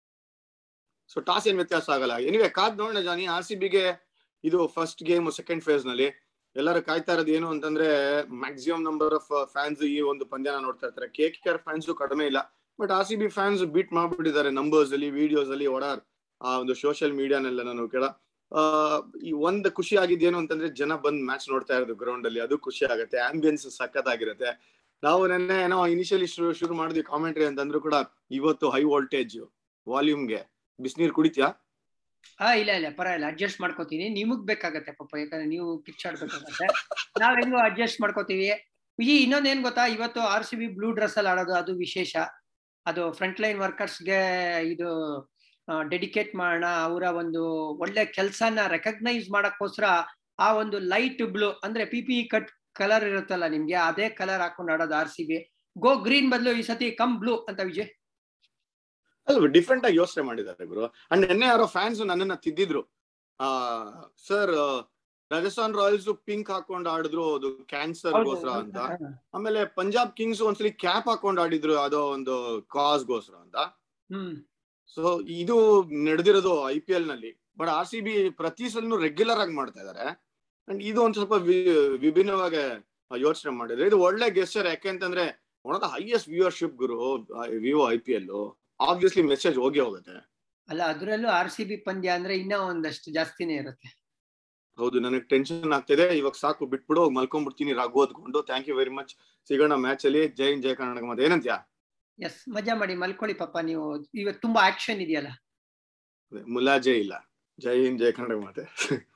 ಸೊ ಟಾಸ್ ಏನ್ ವ್ಯತ್ಯಾಸ ಆಗಲ್ಲ ಎನಿವೆ ಕಾದ್ ನೋಡೋಣ ಜಾನಿ ಆರ್ ಸಿ ಬಿಗೆ ಇದು ಫಸ್ಟ್ ಗೇಮ್ ಸೆಕೆಂಡ್ ಫೇಸ್ ನಲ್ಲಿ ಎಲ್ಲರೂ ಕಾಯ್ತಾ ಇರೋದು ಏನು ಅಂತಂದ್ರೆ ಮ್ಯಾಕ್ಸಿಮಮ್ ನಂಬರ್ ಆಫ್ ಫ್ಯಾನ್ಸ್ ಈ ಒಂದು ಪಂದ್ಯನ ನೋಡ್ತಾ ಇರ್ತಾರೆ ಕೆ ಕೆ ಆರ್ ಫ್ಯಾನ್ಸ್ ಕಡಿಮೆ ಇಲ್ಲ but R C B fans beat ಮಾಡ್ಬಿಟ್ಟಿದ್ದಾರೆ ನಂಬರ್ಸ್ ಅಲ್ಲಿ ವಿಡಿಯೋಸ್ ಅಲ್ಲಿ ಓಡಾರ್ ಆ ಒಂದು ಸೋಷಿಯಲ್ ಮೀಡಿಯಾನೆಲ್ಲ ನಾನು ಕೇಳ ಆ ಈ ಒಂದ್ ಖುಷಿ ಆಗಿದ್ದೇನು ಅಂತಂದ್ರೆ ಜನ ಬಂದ್ ಮ್ಯಾಚ್ ನೋಡ್ತಾ ಇರೋದು ಗ್ರೌಂಡ್ ಅಲ್ಲಿ ಅದು ಖುಷಿ ಆಗುತ್ತೆ ಆಂಬಿಯನ್ಸ್ ಸಖತ್ತಾಗಿರುತ್ತೆ ನಾವು ನೆನ್ನೆ ಏನೋ ಇನಿಷಿಯಲಿ ಶುರು ಶುರು ಮಾಡಿದ್ವಿ ಕಾಮೆಂಟ್ರಿ ಅಂತಂದ್ರು ಕೂಡ ಇವತ್ತು ಹೈ ವೋಲ್ಟೇಜ್ ವಾಲ್ಯೂಮ್ಗೆ ಬಿಸಿನೀರ್ ಕುಡಿತ್ಯಾ ಹಾ ಇಲ್ಲ ಇಲ್ಲ ಪರವಾಗಿಲ್ಲ ಅಡ್ಜಸ್ಟ್ ಮಾಡ್ಕೋತೀನಿ ನಿಮಗ್ ಬೇಕಾಗತ್ತೆ ಪಾಪ ಯಾಕಂದ್ರೆ ನೀವು ಕಿಚ್ಚಾಡ್ಬೇಕಾಗತ್ತೆ ನಾವ್ ಹೆಂಗೋ ಅಡ್ಜಸ್ಟ್ ಮಾಡ್ಕೋತೀವಿ ಈ ಇನ್ನೊಂದ್ ಏನ್ ಗೊತ್ತಾ ಇವತ್ತು R C B blue dress ಅಲ್ಲಿ ಆಡೋದು ಅದು ವಿಶೇಷ ಅದು ಫ್ರಂಟ್ ಲೈನ್ ವರ್ಕರ್ಸ್ಗೆ ಇದು ಡೆಡಿಕೇಟ್ ಮಾಡೋಣ ಅವರ ಒಂದು ಒಳ್ಳೆ ಕೆಲ್ಸನ ರೆಕಗ್ನೈಸ್ ಮಾಡಕ್ಕೋಸ್ಕರ ಆ ಒಂದು ಲೈಟ್ ಬ್ಲೂ ಅಂದ್ರೆ ಪಿ ಪಿ ಕಟ್ ಕಲರ್ ಇರುತ್ತಲ್ಲ ನಿಮ್ಗೆ ಅದೇ ಕಲರ್ ಹಾಕೊಂಡು ಆಡೋದು R C B go green ಬದಲು ಈ ಸತಿ ಕಮ್ ಬ್ಲೂ ಅಂತ ವಿಜಯ್ ಅಲ್ವಾ ಡಿಫ್ರೆಂಟ್ ಆಗಿ ಯೋಚನೆ ಮಾಡಿದ್ದಾರೆ ಗುರು ಅಂಡ್ ನಿನ್ನೆ ಯಾರೋ ಫ್ಯಾನ್ಸ್ ನನ್ನನ್ನ ತಿದ್ದಿದ್ರು ಆ ಸರ್ ರಾಜಸ್ಥಾನ್ ರಾಯಲ್ಸ್ ಪಿಂಕ್ ಹಾಕೊಂಡು ಆಡಿದ್ರು ಅದು ಕ್ಯಾನ್ಸರ್ ಗೋಸ್ಕರ ಅಂತ ಆಮೇಲೆ ಪಂಜಾಬ್ ಕಿಂಗ್ಸ್ ಒಂದ್ಸಲಿ ಕ್ಯಾಪ್ ಹಾಕೊಂಡು ಆಡಿದ್ರು ಅದೋ ಒಂದು ಕಾಸ್ ಗೋಸ್ಕರ ಅಂತ ಹ್ಮ್ ಸೊ ಇದು ನಡೆದಿರೋದು ಐ ಪಿ ಎಲ್ ನಲ್ಲಿ ಬಟ್ ಆರ್ ಸಿ ಬಿ ಪ್ರತಿ ಸಲನು ರೆಗ್ಯುಲರ್ ಆಗಿ ಮಾಡ್ತಾ ಇದಾರೆ ಅಂಡ್ ಇದು ಒಂದ್ ಸ್ವಲ್ಪ ವಿ- ವಿಭಿನ್ನವಾಗಿ ಯೋಚನೆ ಮಾಡಿದ್ರೆ ಇದು ಒಳ್ಳೆ ಗೆಸ್ಟರ್ ಯಾಕೆಂತಂದ್ರೆ one of the highest viewership ಗುರು Vivo I P L obviously message ಹೋಗಿ ಹೋಗುತ್ತೆ ಅಲ್ಲ ಅದ್ರಲ್ಲೂ ಆರ್ ಸಿ ಬಿ ಪಂದ್ಯ ಅಂದ್ರೆ ಇನ್ನೂ ಒಂದಷ್ಟು ಜಾಸ್ತಿನೇ ಇರುತ್ತೆ ಹೌದು ನನಗೆ ಟೆನ್ಷನ್ ಆಗ್ತಿದೆ ಇವಾಗ ಸಾಕು ಬಿಟ್ಬಿಡು ಹೋಗಿ ಮಲ್ಕೊಂಡ್ಬಿಡ್ತೀನಿ ರಾಘು ಓದ್ಕೊಂಡು ಥ್ಯಾಂಕ್ ಯು ವೆರಿ ಮಚ್ ಸಿಗೋಣ ಮ್ಯಾಚ್ ಅಲ್ಲಿ ಜೈ ಹಿಂದ್ ಜೈ ಕರ್ನಾಟಕ ಮತ್ತೆ ಏನಂತ್ಯಾ ಎಸ್ ಮಜಾ ಮಾಡಿ ಮಲ್ಕೊಳ್ಳಿ ಪಾಪ ನೀವು ಇವತ್ತು ತುಂಬಾ ಆಕ್ಷನ್ ಇದೆಯಲ್ಲ ಮುಲಾಜೆ ಇಲ್ಲ ಜೈ ಹಿಂದ್ ಜೈ ಕನ್ನಡ ಮಾತೆ